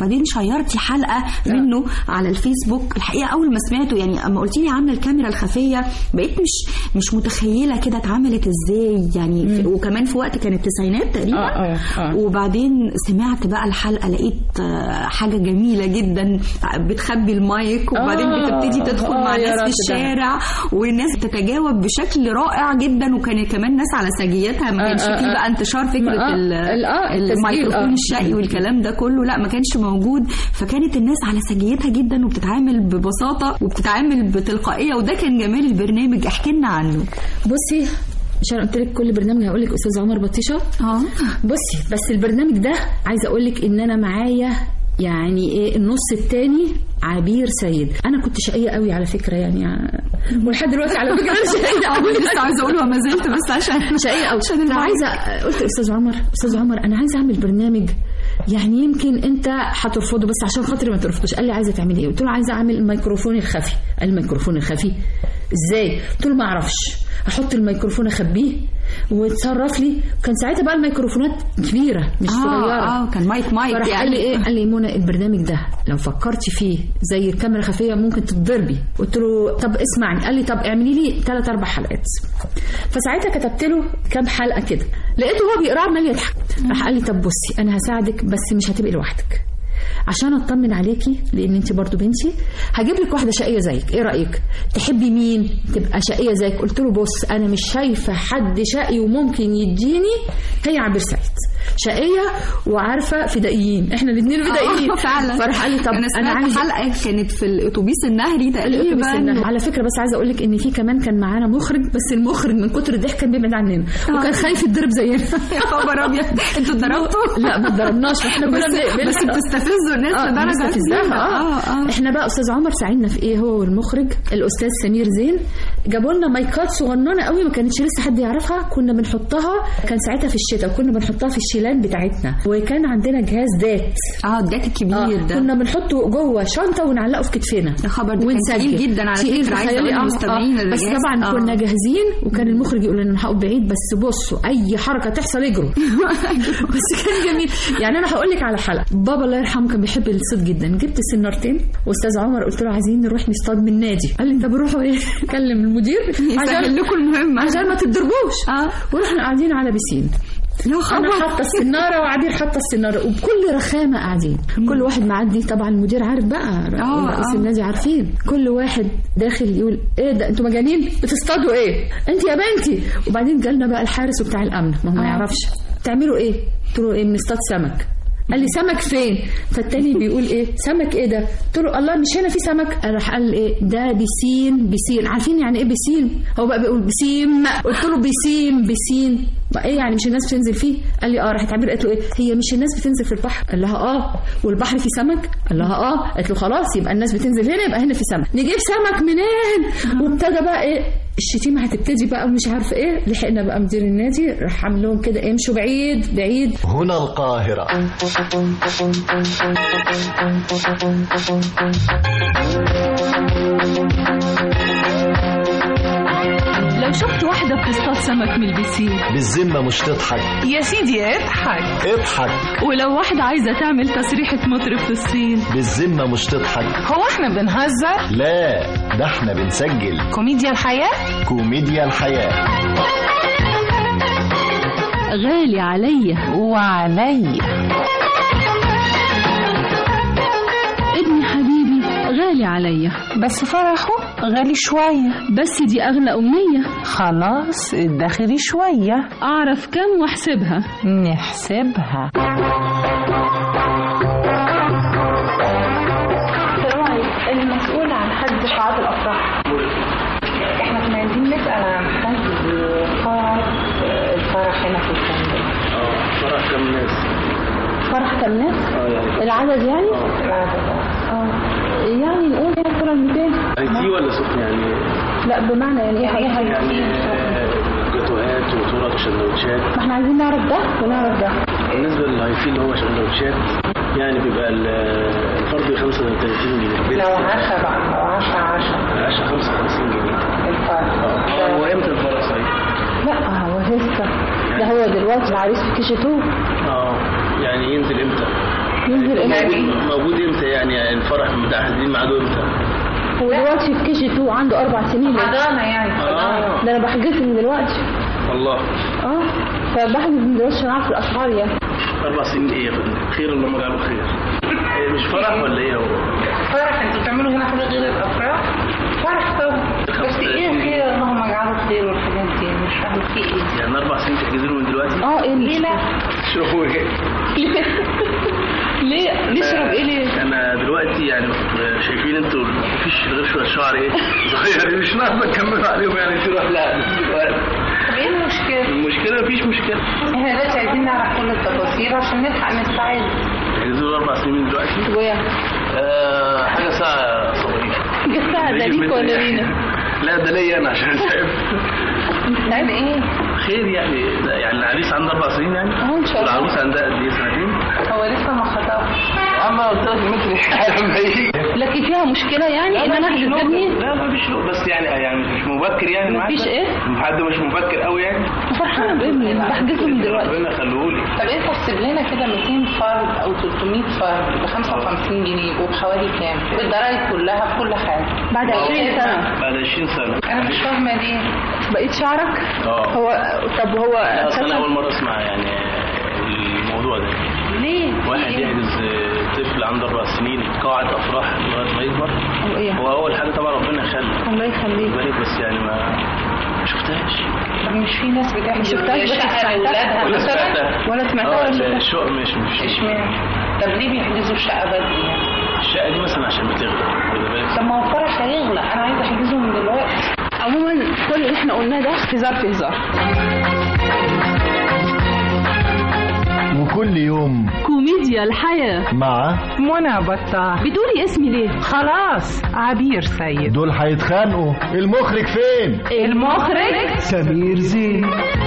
Speaker 7: غيرتي حلقه منه على الفيسبوك الحقيقه اول ما سمعته يعني اما قلتي لي عامله الكاميرا الخفيه بقيت مش مش متخيله كده اتعملت ازاي يعني في وكمان في وقت كان التسعينات تقريبا
Speaker 8: آه، آه، آه.
Speaker 7: وبعدين سمعت بقى الحلقه لقيت آه، حاجه جميله جدا بتخبي المايك وبعدين
Speaker 8: آه،
Speaker 7: بتبتدي تدخل
Speaker 8: آه،
Speaker 7: مع
Speaker 8: يا
Speaker 7: ناس في
Speaker 8: رب ده.
Speaker 7: الشارع والناس بتتجاوب بشكل رائع جدا وكان كمان ناس على سجيتها ما
Speaker 8: آه،
Speaker 7: كانش
Speaker 8: آه،
Speaker 7: فيه
Speaker 8: آه.
Speaker 7: بقى انتشار فكره
Speaker 8: آه،
Speaker 7: ال-
Speaker 8: ال- آه، التسجيل،
Speaker 7: الميكروفون
Speaker 8: آه.
Speaker 7: الشقي والكلام ده كله لا ما كانش موجود فكانت الناس على سجيتها جدا وبتتعامل ببساطه وبتتعامل بتلقائيه وده كان جمال البرنامج احكي لنا عنه
Speaker 8: بصي مش انا قلت لك كل برنامج هقول لك استاذ عمر بطيشه
Speaker 7: اه
Speaker 8: بصي بس البرنامج ده عايزه اقول لك ان انا معايا يعني ايه النص التاني عبير سيد انا كنت شقيه قوي على فكره يعني ولحد دلوقتي على فكره انا شقيه قوي
Speaker 7: لسه عايزه اقول وما زلت بس عشان
Speaker 8: شقيه قوي
Speaker 7: عشان الموضوع.
Speaker 8: فعايزه قلت استاذ عمر استاذ عمر انا عايزه اعمل برنامج يعني يمكن انت هترفضه بس عشان خاطري ما ترفضوش قال لي عايزه تعملي ايه قلت له عايزه اعمل الميكروفون الخفي قال الميكروفون الخفي ازاي قلت له ما اعرفش احط الميكروفون اخبيه وتصرف لي كان ساعتها بقى الميكروفونات كبيره مش
Speaker 7: آه،
Speaker 8: صغيره
Speaker 7: آه، كان مايك مايك
Speaker 8: فراح
Speaker 7: يعني.
Speaker 8: قال لي ايه قال لي منى البرنامج ده لو فكرتي فيه زي الكاميرا خفيه ممكن تتضربي قلت له طب اسمعني قال لي طب اعملي لي ثلاث اربع حلقات فساعتها كتبت له كام حلقه كده لقيته هو بيقرا عمال يضحك راح قال لي طب بصي انا هساعدك بس مش هتبقي لوحدك عشان اطمن عليكي لان انت برضو بنتي هجيب لك واحده شقيه زيك ايه رايك تحبي مين تبقى شقيه زيك قلت له بص انا مش شايفه حد شقي وممكن يديني هي عبير سعيد شقيه وعارفه فدائيين احنا الاثنين فدائيين
Speaker 7: آه، فعلا
Speaker 8: فراح قال لي طب
Speaker 7: انا
Speaker 8: انا
Speaker 7: سمعت
Speaker 8: عايزه
Speaker 7: حلقه كانت في الاتوبيس النهري
Speaker 8: الاتوبيس
Speaker 7: تقريبا
Speaker 8: النهر. على فكره بس عايزه اقول لك ان في كمان كان معانا مخرج بس المخرج من كتر الضحك كان بيبعد عننا وكان خايف يتضرب زينا
Speaker 7: يا خبر ابيض انتوا اتضربتوا
Speaker 8: لا ما اتضربناش احنا كنا
Speaker 7: بس-
Speaker 8: بن-
Speaker 7: بس بتستفزوا الناس
Speaker 8: آه،
Speaker 7: لدرجة
Speaker 8: بنستفزها
Speaker 7: كبيرة.
Speaker 8: اه اه احنا بقى استاذ عمر ساعدنا في ايه هو والمخرج الاستاذ سمير زين جابوا لنا مايكات صغننه قوي ما كانتش لسه حد يعرفها كنا بنحطها كان ساعتها في الشتاء وكنا بنحطها في الشيلان بتاعتنا وكان عندنا جهاز دات
Speaker 7: اه الدات الكبير ده
Speaker 8: كنا بنحطه جوه شنطه ونعلقه في كتفنا
Speaker 7: يا خبر ده كان تقيل جدا على
Speaker 8: تقيل
Speaker 7: فكره عايزه
Speaker 8: تخيلي،
Speaker 7: اقول
Speaker 8: آه،
Speaker 7: للمستمعين
Speaker 8: آه. بس
Speaker 7: الجهاز.
Speaker 8: طبعا
Speaker 7: آه.
Speaker 8: كنا جاهزين وكان المخرج يقول لنا هقف بعيد بس بصوا اي حركه تحصل اجروا بس كان جميل يعني انا هقول لك على حلقه بابا الله يرحمه كان بيحب الصيد جدا جبت سنارتين واستاذ عمر قلت له عايزين نروح نصطاد من النادي قال لي طب روحوا ايه كلم المدير
Speaker 7: يسهل لكم المهمه
Speaker 8: عشان ما تتضربوش
Speaker 7: اه
Speaker 8: ورحنا قاعدين على بيسين
Speaker 7: يا
Speaker 8: انا
Speaker 7: خبر
Speaker 8: حاطه السناره وعبير حاطه السناره وبكل رخامه قاعدين كل واحد معدي طبعا المدير عارف بقى رئيس
Speaker 7: آه.
Speaker 8: النادي عارفين كل واحد داخل يقول ايه ده انتوا مجانين بتصطادوا ايه انت يا بنتي وبعدين جالنا بقى الحارس وبتاع الامن ما هو ما
Speaker 7: آه.
Speaker 8: يعرفش تعملوا ايه قلت له ايه بنصطاد سمك قال لي سمك فين فالتاني بيقول ايه سمك ايه ده قلت له الله مش هنا في سمك راح قال ايه ده بسين بسين عارفين يعني ايه بسين هو بقى بيقول بسيم قلت له بسيم بسين بقى ايه يعني مش الناس بتنزل فيه قال لي اه راحت عبير قالت له ايه هي مش الناس بتنزل في البحر قال لها اه والبحر فيه سمك قال لها اه قالت له خلاص يبقى الناس بتنزل هنا يبقى هنا في سمك نجيب سمك منين وابتدى بقى ايه الشتيمه هتبتدي بقى ومش عارفه ايه لحقنا بقى مدير النادي راح عامل لهم كده امشوا بعيد بعيد
Speaker 1: هنا القاهرة
Speaker 16: لو شفت واحدة بتصطاد سمك من البسين
Speaker 1: بالذمة مش تضحك
Speaker 16: يا سيدي اضحك
Speaker 1: اضحك
Speaker 16: ولو واحدة عايزة تعمل تسريحة مطرب في الصين
Speaker 1: بالذمة مش تضحك
Speaker 16: هو احنا بنهزر
Speaker 1: لا ده احنا بنسجل
Speaker 16: كوميديا الحياة
Speaker 1: كوميديا الحياة
Speaker 16: غالي عليا وعليا ابني حبيبي غالي عليا
Speaker 17: بس فرحه غالي شوية
Speaker 16: بس دي أغلى أمنية
Speaker 17: خلاص ادخري شوية
Speaker 16: أعرف كم وأحسبها
Speaker 17: نحسبها
Speaker 2: السلام عليكم المسؤول عن حد قاعات الافراح احنا كنا عايزين نسال عن حد قاعة الفرح هنا في الفندق
Speaker 18: اه فرح كم ناس
Speaker 2: فرح كم ناس؟
Speaker 18: اه يعني
Speaker 2: العدد يعني؟ العدد اه يعني نقول مثلا 200
Speaker 18: اي تي ولا سخن يعني
Speaker 2: لا بمعنى يعني ايه حاجه
Speaker 18: يعني آه، جاتوهات وتورت وسندوتشات
Speaker 2: ما احنا عايزين نعرف ده ونعرف ده
Speaker 18: بالنسبه للهاي تي اللي هو سندوتشات يعني بيبقى ال- الفرد ب 35 جنيه
Speaker 2: لو 10 بقى لو 10 10
Speaker 18: 10 55 جنيه
Speaker 2: الفرح
Speaker 18: اه هو امتى الفرح صحيح؟
Speaker 2: لا هو لسه ده هو دلوقتي العريس في كي جي 2
Speaker 18: اه يعني ينزل امتى؟
Speaker 19: ينزل
Speaker 18: موجود,
Speaker 19: امتى؟
Speaker 18: موجود امتى يعني الفرح بتاع حزين ميعاده امتى؟
Speaker 19: هو دلوقتي في كي جي 2 عنده اربع سنين
Speaker 15: حضانة يعني
Speaker 18: آه.
Speaker 19: ده انا بحجز من دلوقتي
Speaker 18: والله
Speaker 19: اه فبحجز من دلوقتي عشان اعرف الاسعار يعني
Speaker 18: اربع سنين ايه يا فندم؟ خير اللهم اجعله خير إيه مش فرح ولا ايه هو؟
Speaker 15: فرح انتوا بتعملوا هنا حاجة غير الافراح فرح طبعا بس ايه خير اللهم اجعله خير والحاجات دي مش فاهمة في ايه
Speaker 18: يعني اربع سنين تحجزوا له من دلوقتي؟
Speaker 19: اه ايه
Speaker 15: ليه لا؟
Speaker 18: شوفوا ايه؟
Speaker 19: ليه نشرب ايه ليه؟
Speaker 18: انا دلوقتي يعني شايفين انتوا مفيش غير شويه شعر ايه صغيرين مش ناقص نكمل عليهم يعني تروح لا
Speaker 15: طب ايه المشكلة؟
Speaker 18: المشكله مفيش مشكله
Speaker 15: احنا دلوقتي عايزين نعرف كل التفاصيل عشان نلحق نستعد
Speaker 18: تحجزوا له اربع سنين من دلوقتي
Speaker 19: ويا
Speaker 18: آه حاجه ساعه صغيره
Speaker 19: الساعة ده ليك ولا لينا؟
Speaker 18: لا ده ليا انا عشان تعب
Speaker 15: يعني ايه؟
Speaker 18: خير يعني ده يعني العريس عنده اربع سنين يعني
Speaker 19: اه ان شاء الله
Speaker 18: والعروس عندها قد ايه سنتين
Speaker 15: هو لسه ما خطبش
Speaker 18: اما قلت لك متر لما يجي
Speaker 19: لكن فيها مشكلة يعني ان انا احجز ابني
Speaker 18: لا ما فيش بس يعني يعني مش مبكر يعني
Speaker 19: مفيش
Speaker 18: معاك؟
Speaker 19: ايه؟
Speaker 18: حد مش مبكر قوي يعني
Speaker 19: فرحانة بابني بحجزه من دلوقتي
Speaker 18: ربنا يخليهولي
Speaker 15: طب انت احسب لنا كده 200 فرد او 300 فرد ب 55 جنيه وبحوالي كام؟ بالضرايب كلها بكل حاجه
Speaker 19: بعد 20 سنة
Speaker 18: بعد 20 سنه
Speaker 15: انا مش فاهمه ليه
Speaker 19: بقيت شعرك
Speaker 18: اه
Speaker 19: هو طب هو
Speaker 18: لا اصل انا
Speaker 19: أساساً-
Speaker 18: اول مره اسمع يعني الموضوع ده
Speaker 15: ليه؟
Speaker 18: واحد يحجز طفل عنده اربع سنين قاعه افراح لغايه ما يكبر
Speaker 19: هو ايه؟
Speaker 18: هو اول حاجه طبعا ربنا يخلي
Speaker 19: الله يخليك
Speaker 18: بالك بس يعني ما ما شفتهاش
Speaker 15: طب مش في ناس بتعمل
Speaker 19: شفتهاش بس
Speaker 15: شقه
Speaker 19: سمعتها.
Speaker 15: لاولادها
Speaker 18: ولا
Speaker 15: مثلا
Speaker 18: سمعتها
Speaker 19: ولا سمعتها
Speaker 18: اه
Speaker 19: ولا شفتها؟
Speaker 18: الشوق مش مش
Speaker 15: اشمعنى؟ طب ليه بيحجزوا الشقه بدري يعني؟
Speaker 18: الشقه دي مثلا عشان بتغلى خد بالك
Speaker 15: طب ما هو الفرح هيغلى انا عايزه احجزه من دلوقتي
Speaker 19: عموما كل اللي احنا قلناه ده هزار في هزار
Speaker 1: وكل يوم
Speaker 16: كوميديا الحياة
Speaker 1: مع
Speaker 17: منى بطاح
Speaker 16: بتقولي اسمي ليه؟
Speaker 17: خلاص عبير سيد
Speaker 1: دول هيتخانقوا المخرج فين
Speaker 16: المخرج
Speaker 1: سمير زين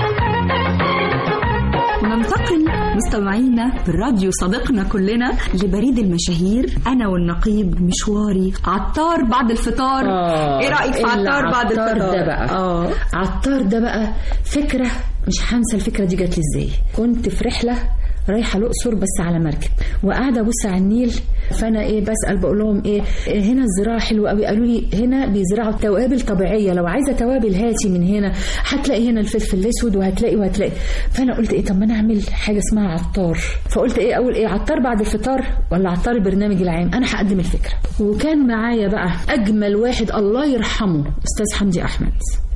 Speaker 7: ننتقل مستمعينا بالراديو صديقنا كلنا لبريد المشاهير انا والنقيب مشواري عطار بعد الفطار ايه رايك في عطار بعد
Speaker 8: العطار
Speaker 7: الفطار
Speaker 8: ده بقى
Speaker 7: اه
Speaker 8: عطار ده بقى فكرة مش هنسى الفكرة دي جات لي ازاي كنت في رحلة رايحة الأقصر بس على مركب وقاعدة أبص على النيل فأنا إيه بسأل بقول لهم إيه إيه هنا الزراعة حلوة قوي قالوا لي هنا بيزرعوا توابل طبيعية لو عايزة توابل هاتي من هنا هتلاقي هنا الفلفل الأسود وهتلاقي وهتلاقي فأنا قلت إيه طب ما أنا أعمل حاجة اسمها عطار فقلت إيه أقول إيه عطار بعد الفطار ولا عطار البرنامج العام أنا هقدم الفكرة وكان معايا بقى أجمل واحد الله يرحمه أستاذ حمدي أحمد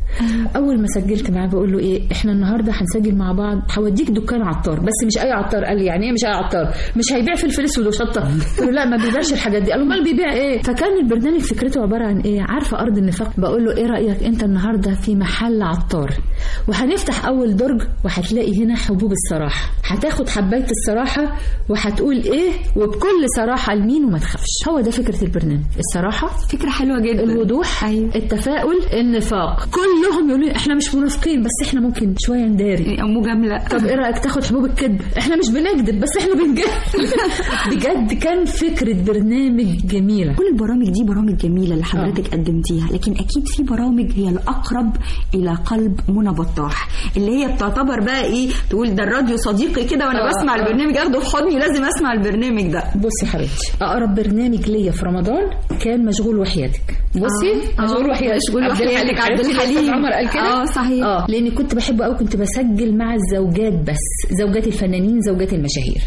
Speaker 8: اول ما سجلت معاه بقول له ايه احنا النهارده هنسجل مع بعض هوديك دكان عطار بس مش اي عطار قال لي يعني ايه مش اي عطار مش هيبيع فلفل اسود وشطه قلت له لا ما بيبيعش الحاجات دي قال له امال بيبيع ايه فكان البرنامج فكرته عباره عن ايه عارفه ارض النفاق بقول له ايه رايك انت النهارده في محل عطار وهنفتح اول درج وهتلاقي هنا حبوب الصراحه هتاخد حبايه الصراحه وهتقول ايه وبكل صراحه لمين وما تخافش هو ده فكره البرنامج الصراحه
Speaker 7: فكره حلوه جدا
Speaker 8: الوضوح
Speaker 7: أيوة.
Speaker 8: التفاؤل النفاق كلهم يقولوا لي احنا مش منافقين بس احنا ممكن شويه نداري
Speaker 7: مجامله
Speaker 8: طب ايه رايك تاخد حبوب الكذب احنا مش بنكذب بس احنا بنجهل بجد كان فكره برنامج جميله
Speaker 7: كل البرامج دي برامج جميله اللي حضرتك قدمتيها لكن اكيد في برامج هي الاقرب الى قلب منى بطاح اللي هي بتعتبر بقى ايه تقول ده الراديو صديقي كده وانا
Speaker 8: آه،
Speaker 7: بسمع
Speaker 8: آه.
Speaker 7: البرنامج اخده في حضني لازم اسمع البرنامج ده
Speaker 8: بصي حبيبتي اقرب برنامج ليا في رمضان كان مشغول وحياتك بصي
Speaker 7: آه،
Speaker 8: مشغول
Speaker 7: آه،
Speaker 8: وحياتك
Speaker 7: مشغول
Speaker 8: عبد
Speaker 7: وحياتك،
Speaker 8: الحليم
Speaker 7: عبد
Speaker 8: عرفتي
Speaker 7: الحليم.
Speaker 8: الأستاذ عمر قال كده
Speaker 7: آه، صحيح.
Speaker 8: اه لاني كنت بحبه قوي كنت بسجل مع الزوجات بس زوجات الفنانين زوجات المشاهير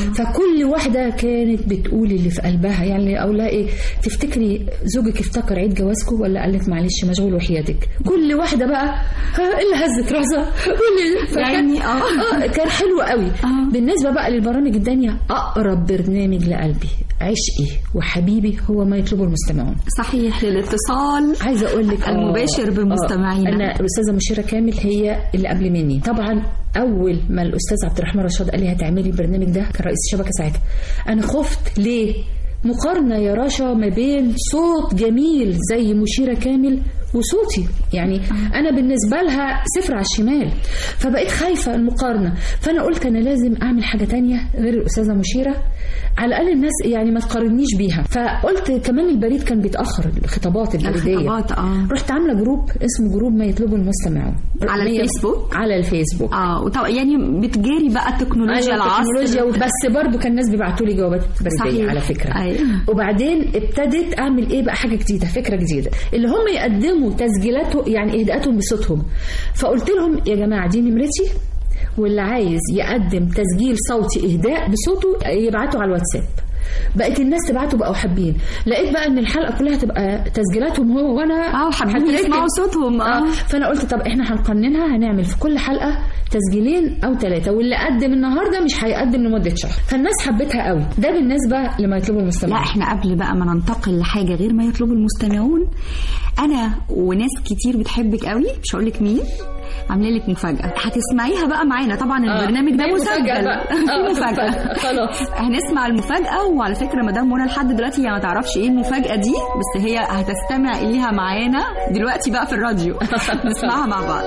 Speaker 8: فكل واحده كانت بتقول اللي في قلبها يعني اقول لها ايه تفتكري زوجك افتكر عيد جوازكم ولا قال لك معلش مشغول وحياتك كل واحده بقى ها اللي هزت راسها واللي فكان
Speaker 7: يعني، آه.
Speaker 8: آه كان حلو قوي بالنسبه بقى للبرامج التانية اقرب برنامج لقلبي عشقي وحبيبي هو ما يطلبه المستمعون
Speaker 7: صحيح للاتصال
Speaker 8: عايزه اقول لك
Speaker 7: المباشر
Speaker 8: آه،
Speaker 7: بمستمعينا.
Speaker 8: آه، انا الاستاذه مشيره كامل هي اللي قبل مني طبعا اول ما الاستاذ عبد الرحمن رشاد قال لي هتعملي البرنامج ده كان رئيس الشبكه ساعتها انا خفت ليه مقارنة يا رشا ما بين صوت جميل زي مشيرة كامل وصوتي يعني أنا بالنسبة لها صفر على الشمال فبقيت خايفة المقارنة فأنا قلت أنا لازم أعمل حاجة تانية غير الأستاذة مشيرة على الأقل الناس يعني ما تقارنيش بيها فقلت كمان البريد كان بيتأخر الخطابات البريدية
Speaker 7: الخطابات، آه.
Speaker 8: رحت عاملة جروب اسمه جروب ما يطلبه المستمعون
Speaker 7: على
Speaker 8: مية-
Speaker 7: الفيسبوك؟
Speaker 8: على الفيسبوك
Speaker 7: اه وطبعا يعني بتجاري بقى التكنولوجيا
Speaker 8: أيوة
Speaker 7: العصر
Speaker 8: التكنولوجيا بس برضو كان الناس بيبعتوا لي جوابات بريديه
Speaker 7: صحيح.
Speaker 8: على فكره
Speaker 7: أيوة.
Speaker 8: وبعدين ابتدت اعمل ايه بقى حاجه جديده فكره جديده اللي هم يقدموا تسجيلاتهم يعني اهداءاتهم بصوتهم فقلت لهم يا جماعه دي نمرتي واللي عايز يقدم تسجيل صوتي اهداء بصوته يبعته على الواتساب بقت الناس تبعته بقوا حابين لقيت بقى ان الحلقه كلها تبقى تسجيلاتهم هو وانا
Speaker 7: اه حابين
Speaker 8: هتركب.
Speaker 7: يسمعوا صوتهم اه
Speaker 8: فانا قلت طب احنا هنقننها هنعمل في كل حلقه تسجيلين او ثلاثه واللي قدم النهارده مش هيقدم لمده شهر فالناس حبتها قوي ده بالنسبه لما يطلبوا
Speaker 7: لا
Speaker 8: المستمعين
Speaker 7: احنا قبل بقى ما ننتقل لحاجه غير ما يطلبه المستمعون انا وناس كتير بتحبك قوي مش هقول لك مين عامله لك مفاجاه هتسمعيها بقى معانا طبعا
Speaker 8: آه.
Speaker 7: البرنامج ده
Speaker 8: في مفاجأة
Speaker 7: مسجل
Speaker 8: بقى.
Speaker 7: في
Speaker 8: آه،
Speaker 7: مفاجاه
Speaker 8: خلاص.
Speaker 7: هنسمع المفاجاه وعلى فكره مدام منى لحد دلوقتي هي ما تعرفش ايه المفاجاه دي بس هي هتستمع اليها معانا دلوقتي بقى في الراديو نسمعها مع بعض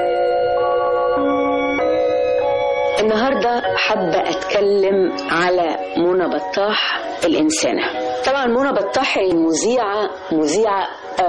Speaker 20: النهاردة حابة أتكلم على منى بطاح الإنسانة طبعا منى بطاح المذيعة مذيعة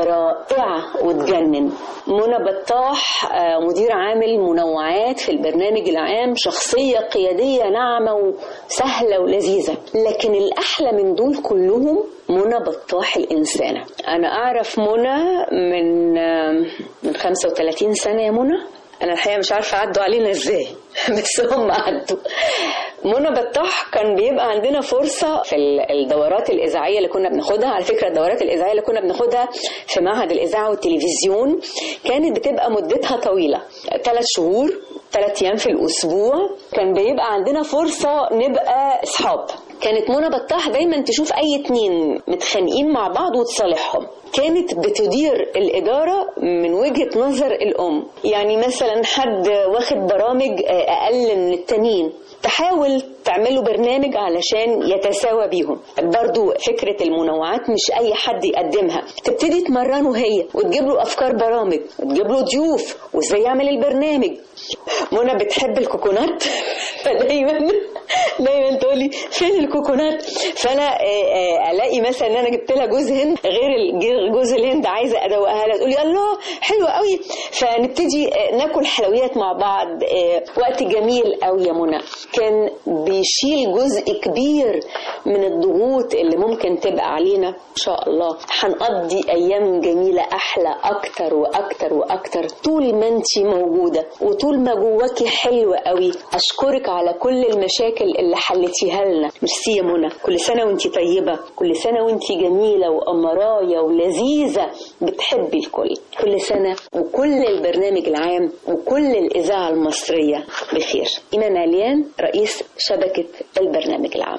Speaker 20: رائعة وتجنن منى بطاح آه، مدير عامل منوعات في البرنامج العام شخصية قيادية ناعمة وسهلة ولذيذة لكن الأحلى من دول كلهم منى بطاح الإنسانة أنا أعرف منى من آه، من 35 سنة يا منى انا الحقيقه مش عارفه عدوا علينا ازاي بس هم عدوا منى بطاح كان بيبقى عندنا فرصه في ال- الدورات الاذاعيه اللي كنا بناخدها على فكره الدورات الاذاعيه اللي كنا بناخدها في معهد الاذاعه والتلفزيون كانت بتبقى مدتها طويله ثلاث شهور ثلاث ايام في الاسبوع كان بيبقى عندنا فرصه نبقى اصحاب كانت منى بطاح دايما تشوف اي اتنين متخانقين مع بعض وتصالحهم كانت بتدير الإدارة من وجهة نظر الأم يعني مثلا حد واخد برامج آه، أقل من التانيين تحاول تعملوا برنامج علشان يتساوى بيهم برضو فكرة المنوعات مش أي حد يقدمها تبتدي تمرنه هي وتجيب له أفكار برامج وتجيب له ضيوف وإزاي يعمل البرنامج منى بتحب الكوكونات فدايما دايما تقولي فين الكوكونات فانا آه، آه، الاقي مثلا ان انا جبت لها جوز هند غير الج- جوز الهند عايزه ادوقها لها تقولي الله حلوه قوي فنبتدي آه، ناكل حلويات مع بعض آه، وقت جميل قوي يا منى كان بيشيل جزء كبير من الضغوط اللي ممكن تبقى علينا ان شاء الله هنقضي ايام جميله احلى اكتر واكتر واكتر طول ما انت موجوده وطول ما جواكي حلوه قوي اشكرك على كل المشاكل اللي حلتيها لنا ميرسي يا منى كل سنه وانت طيبه كل سنه وانت جميله وامرايه ولذيذه بتحبي الكل كل سنه وكل البرنامج العام وكل الاذاعه المصريه بخير ايمان عليان رئيس شبكه البرنامج العام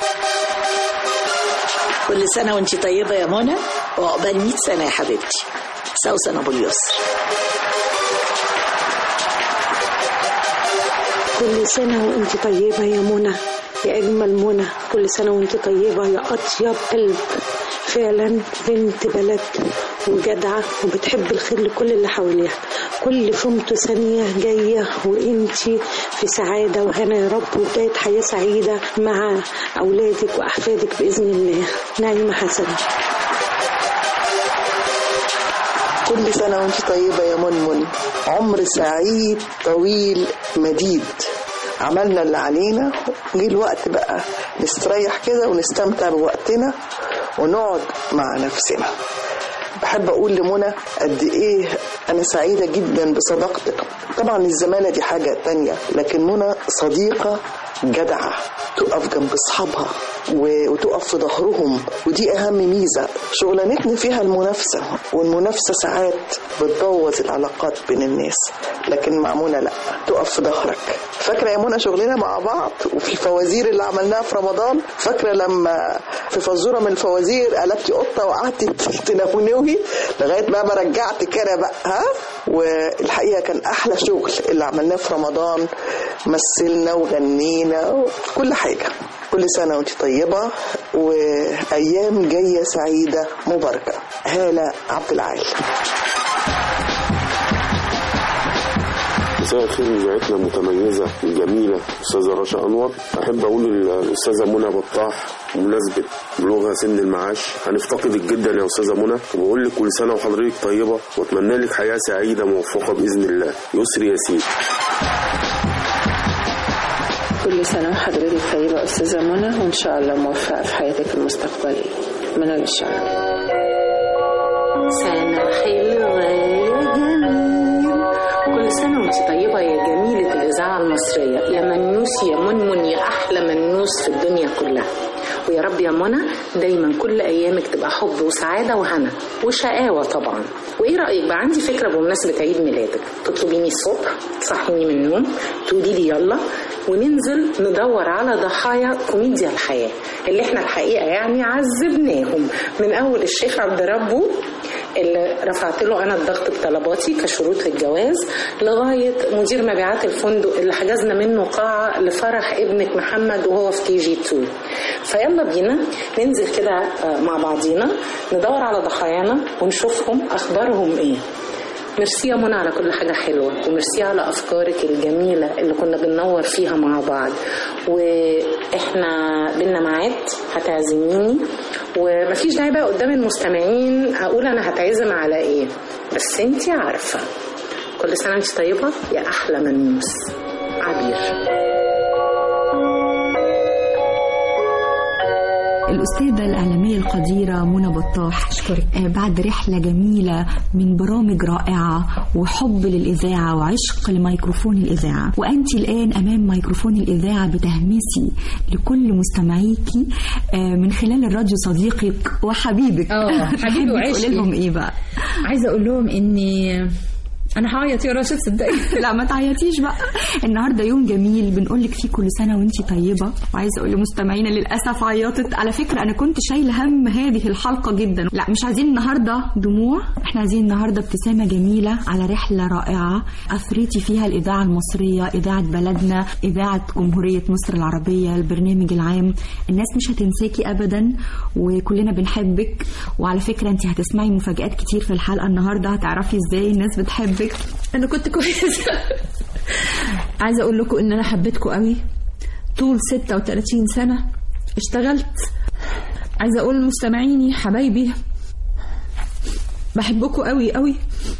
Speaker 21: كل سنة وانت طيبة يا منى وعقبال 100 سنة يا حبيبتي سوسن أبو اليسر
Speaker 22: كل سنة وانت طيبة يا منى يا أجمل منى كل سنة وانت طيبة يا أطيب قلب فعلا بنت بلد وجدعة وبتحب الخير لكل اللي حواليها كل فمت ثانية جاية وانتي في سعادة وهنا يا رب وبداية حياة سعيدة مع أولادك وأحفادك بإذن الله نعيمة حسن
Speaker 23: كل سنة وانت طيبة يا منمن عمر سعيد طويل مديد عملنا اللي علينا جه الوقت بقى نستريح كده ونستمتع بوقتنا ونقعد مع نفسنا بحب اقول لمنى قد ايه انا سعيده جدا بصداقتك طبعا الزماله دي حاجه تانية لكن منى صديقه جدعه تقف جنب اصحابها و- وتقف في ظهرهم ودي اهم ميزه شغلانتنا فيها المنافسه والمنافسه ساعات بتبوظ العلاقات بين الناس لكن مع منى لا تقف في ظهرك فاكره يا منى شغلنا مع بعض وفي الفوازير اللي عملناها في رمضان فاكره لما في فزوره من الفوازير قلبتي قطه وقعدتي تنونوي لغايه بقى ما رجعتك انا بقى ها والحقيقه كان احلى شغل اللي عملناه في رمضان مثلنا وغنينا وكل حاجه كل سنه وانت طيبه وايام جايه سعيده مباركه هاله عبد العال
Speaker 3: مساء الخير مذيعتنا المتميزة الجميلة أستاذة رشا أنور أحب أقول للأستاذة منى بطاح بمناسبة بلوغها سن المعاش هنفتقدك جدا يا أستاذة منى وبقول لك كل سنة وحضرتك طيبة وأتمنى لك حياة سعيدة موفقة بإذن الله يسري ياسين
Speaker 4: كل سنة وحضرتك طيبة أستاذة منى وإن شاء الله موفقة في حياتك المستقبلية منى للشعر
Speaker 20: سنة حلوة يا جميل كل سنة وانت طيبة يا جميلة الإذاعة المصرية يا منوس يا منمن يا أحلى منوس في الدنيا كلها ويا رب يا منى دايما كل أيامك تبقى حب وسعادة وهنا وشقاوة طبعا وإيه رأيك بقى عندي فكرة بمناسبة عيد ميلادك تطلبيني الصبح تصحيني من النوم تقولي لي يلا وننزل ندور على ضحايا كوميديا الحياة اللي احنا الحقيقة يعني عذبناهم من أول الشيخ عبد ربه اللي رفعت له انا الضغط بطلباتي كشروط للجواز لغايه مدير مبيعات الفندق اللي حجزنا منه قاعه لفرح ابنك محمد وهو في كي جي 2 فيلا بينا ننزل كده آه، مع بعضينا ندور على ضحايانا ونشوفهم اخبارهم ايه ميرسي يا منى على كل حاجة حلوة وميرسي على أفكارك الجميلة اللي كنا بننور فيها مع بعض وإحنا بينا ميعاد هتعزميني ومفيش داعي بقى قدام المستمعين أقول أنا هتعزم على إيه بس أنتي عارفة كل سنة أنت طيبة يا أحلى منوس عبير
Speaker 7: الأستاذة الإعلامية القديرة منى بطاح آه، بعد رحلة جميلة من برامج رائعة وحب للإذاعة وعشق لميكروفون الإذاعة وأنت الآن أمام ميكروفون الإذاعة بتهمسي لكل مستمعيكي آه، من خلال الراديو صديقك وحبيبك
Speaker 8: اه حبيبي
Speaker 7: تحبي
Speaker 8: وعشقي
Speaker 7: تقولي لهم إيه بقى
Speaker 8: عايزه اقول لهم اني انا هعيط يا راشد صدقني
Speaker 7: لا ما تعيطيش بقى النهارده يوم جميل بنقول لك فيه كل سنه وانت طيبه وعايزه اقول لمستمعينا للاسف عيطت على فكره انا كنت شايله هم هذه الحلقه جدا لا مش عايزين النهارده دموع احنا عايزين النهارده ابتسامه جميله على رحله رائعه اثريتي فيها الاذاعه المصريه اذاعه بلدنا اذاعه جمهوريه مصر العربيه البرنامج العام الناس مش هتنساكي ابدا وكلنا بنحبك وعلى فكره انت هتسمعي مفاجات كتير في الحلقه النهارده هتعرفي ازاي الناس بتحبك
Speaker 8: انا كنت كويسه عايزه اقول لكم ان انا حبيتكم قوي طول 36 سنه اشتغلت عايزه اقول لمستمعيني حبايبي بحبكم قوي قوي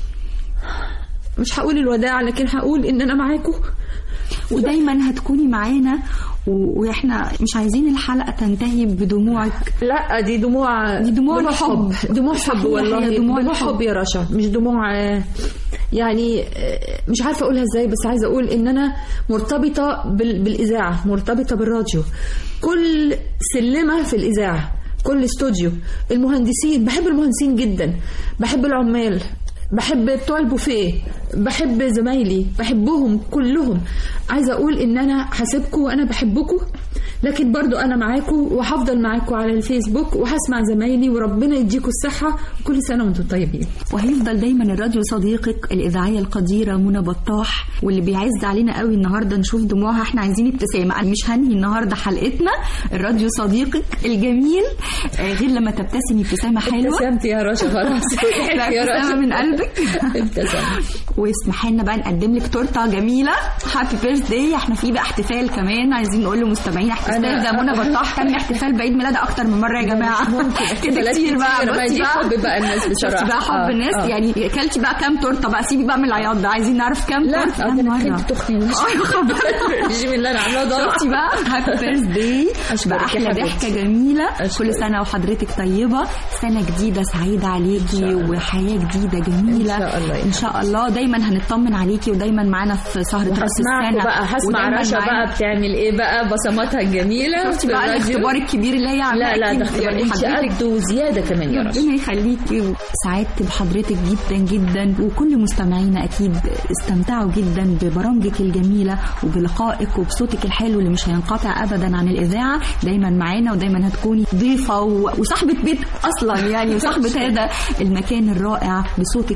Speaker 8: مش هقول الوداع لكن هقول ان انا معاكم
Speaker 7: ودايما هتكوني معانا و- واحنا مش عايزين الحلقه تنتهي بدموعك
Speaker 8: لا دي دموع
Speaker 7: دي دموع الحب
Speaker 8: دموع حب
Speaker 7: صحيح،
Speaker 8: والله
Speaker 7: هي
Speaker 8: دموع,
Speaker 7: دموع
Speaker 8: حب
Speaker 7: الحب.
Speaker 8: يا رشا مش دموع آه، يعني آه، مش عارفه اقولها ازاي بس عايزه اقول ان انا مرتبطه بال- بالاذاعه مرتبطه بالراديو كل سلمه في الاذاعه كل استوديو المهندسين بحب المهندسين جدا بحب العمال بحب بتوع البوفيه بحب زمايلي بحبهم كلهم عايزه اقول ان انا هسيبكم وانا بحبكم لكن برضو انا معاكم وهفضل معاكم على الفيسبوك وهسمع زمايلي وربنا يديكم الصحه وكل سنه وانتم طيبين
Speaker 7: وهيفضل دايما الراديو صديقك الاذاعيه القديره منى بطاح واللي بيعز علينا قوي النهارده نشوف دموعها احنا عايزين ابتسامه انا مش هنهي النهارده حلقتنا الراديو صديقك الجميل آه، غير لما تبتسمي ابتسامه حلوه
Speaker 8: ابتسمت يا رشا خلاص
Speaker 7: لا،
Speaker 8: يا
Speaker 7: ابتسامه
Speaker 8: رشا.
Speaker 7: من قلبك
Speaker 8: ابتسمت
Speaker 7: واسمحي لنا بقى نقدم لك تورته جميله هابي بيرث داي احنا في بقى احتفال كمان عايزين نقول لمستمعينا احتفال
Speaker 8: أنا-
Speaker 7: ده منى بطاح تم احتفال بعيد ميلادها اكتر من مره يا جماعه كده
Speaker 8: احتفالات
Speaker 7: كتير بقى
Speaker 8: كتير، ما
Speaker 7: بصي
Speaker 8: دي حب بقى الناس
Speaker 7: شفتي
Speaker 8: بصراحة.
Speaker 7: بقى حب
Speaker 8: آه،
Speaker 7: الناس
Speaker 8: آه.
Speaker 7: يعني اكلتي بقى كام تورته بقى سيبي بقى من العياط ده عايزين نعرف كام
Speaker 8: لا
Speaker 7: تورته
Speaker 8: ده
Speaker 7: كام
Speaker 8: انا
Speaker 7: مره
Speaker 8: كنت تخني مش الرجيم اللي انا عاملاه ده
Speaker 7: شفتي بقى هابي بيرث داي
Speaker 8: أشكرك يا
Speaker 7: باحلى
Speaker 8: حبيبتي.
Speaker 7: ضحكه جميله
Speaker 8: أشكرك.
Speaker 7: كل سنه وحضرتك طيبه سنه جديده سعيده عليكي وحياه جديده جميله
Speaker 8: إن شاء الله يا
Speaker 7: ان شاء الله دايما هنطمن عليكي ودايما معانا في سهره راس
Speaker 8: وهسمعكم
Speaker 7: السنه
Speaker 8: بقى هسمع
Speaker 7: ودايماً
Speaker 8: رشا
Speaker 7: معانا-
Speaker 8: بقى بتعمل ايه بقى بصماتها الجميله
Speaker 7: شفتي
Speaker 8: في
Speaker 7: بقى
Speaker 8: الراديو.
Speaker 7: الاختبار الكبير اللي هي عاملاه
Speaker 8: لا لا
Speaker 7: أكيد
Speaker 8: ده اختبار
Speaker 7: يعني
Speaker 8: انت
Speaker 7: حضرتك
Speaker 8: قد وزياده كمان يا رشا
Speaker 7: ربنا يخليكي سعدت بحضرتك جدا جدا وكل مستمعينا اكيد استمتعوا جدا ببرامجك الجميله وبلقائك وبصوتك الحلو اللي مش هينقطع ابدا عن الاذاعه دايما معانا ودايما هتكوني ضيفه و- وصاحبه بيت اصلا يعني وصاحبه هذا المكان الرائع بصوتك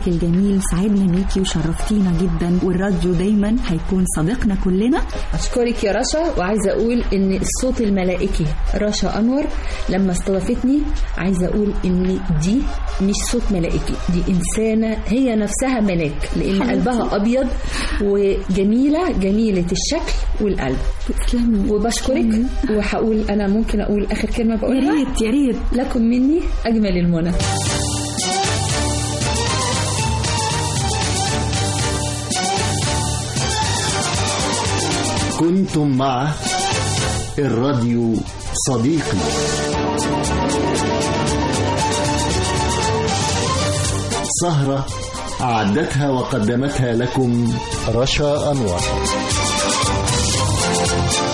Speaker 7: صوتك الجميل سعدنا بيكي وشرفتينا جدا والراديو دايما هيكون صديقنا كلنا
Speaker 8: أشكرك يا رشا وعايزة أقول إن الصوت الملائكي رشا أنور لما استضافتني عايزة أقول إن دي مش صوت ملائكي دي إنسانة هي نفسها ملاك لأن
Speaker 7: حبيبتي.
Speaker 8: قلبها أبيض وجميلة جميلة الشكل والقلب وبشكرك وهقول أنا ممكن أقول آخر كلمة بقولها
Speaker 7: يا ريت يا ريت
Speaker 8: لكم مني أجمل المنى
Speaker 1: كنتم مع الراديو صديقي سهرة أعدتها وقدمتها لكم رشا أنور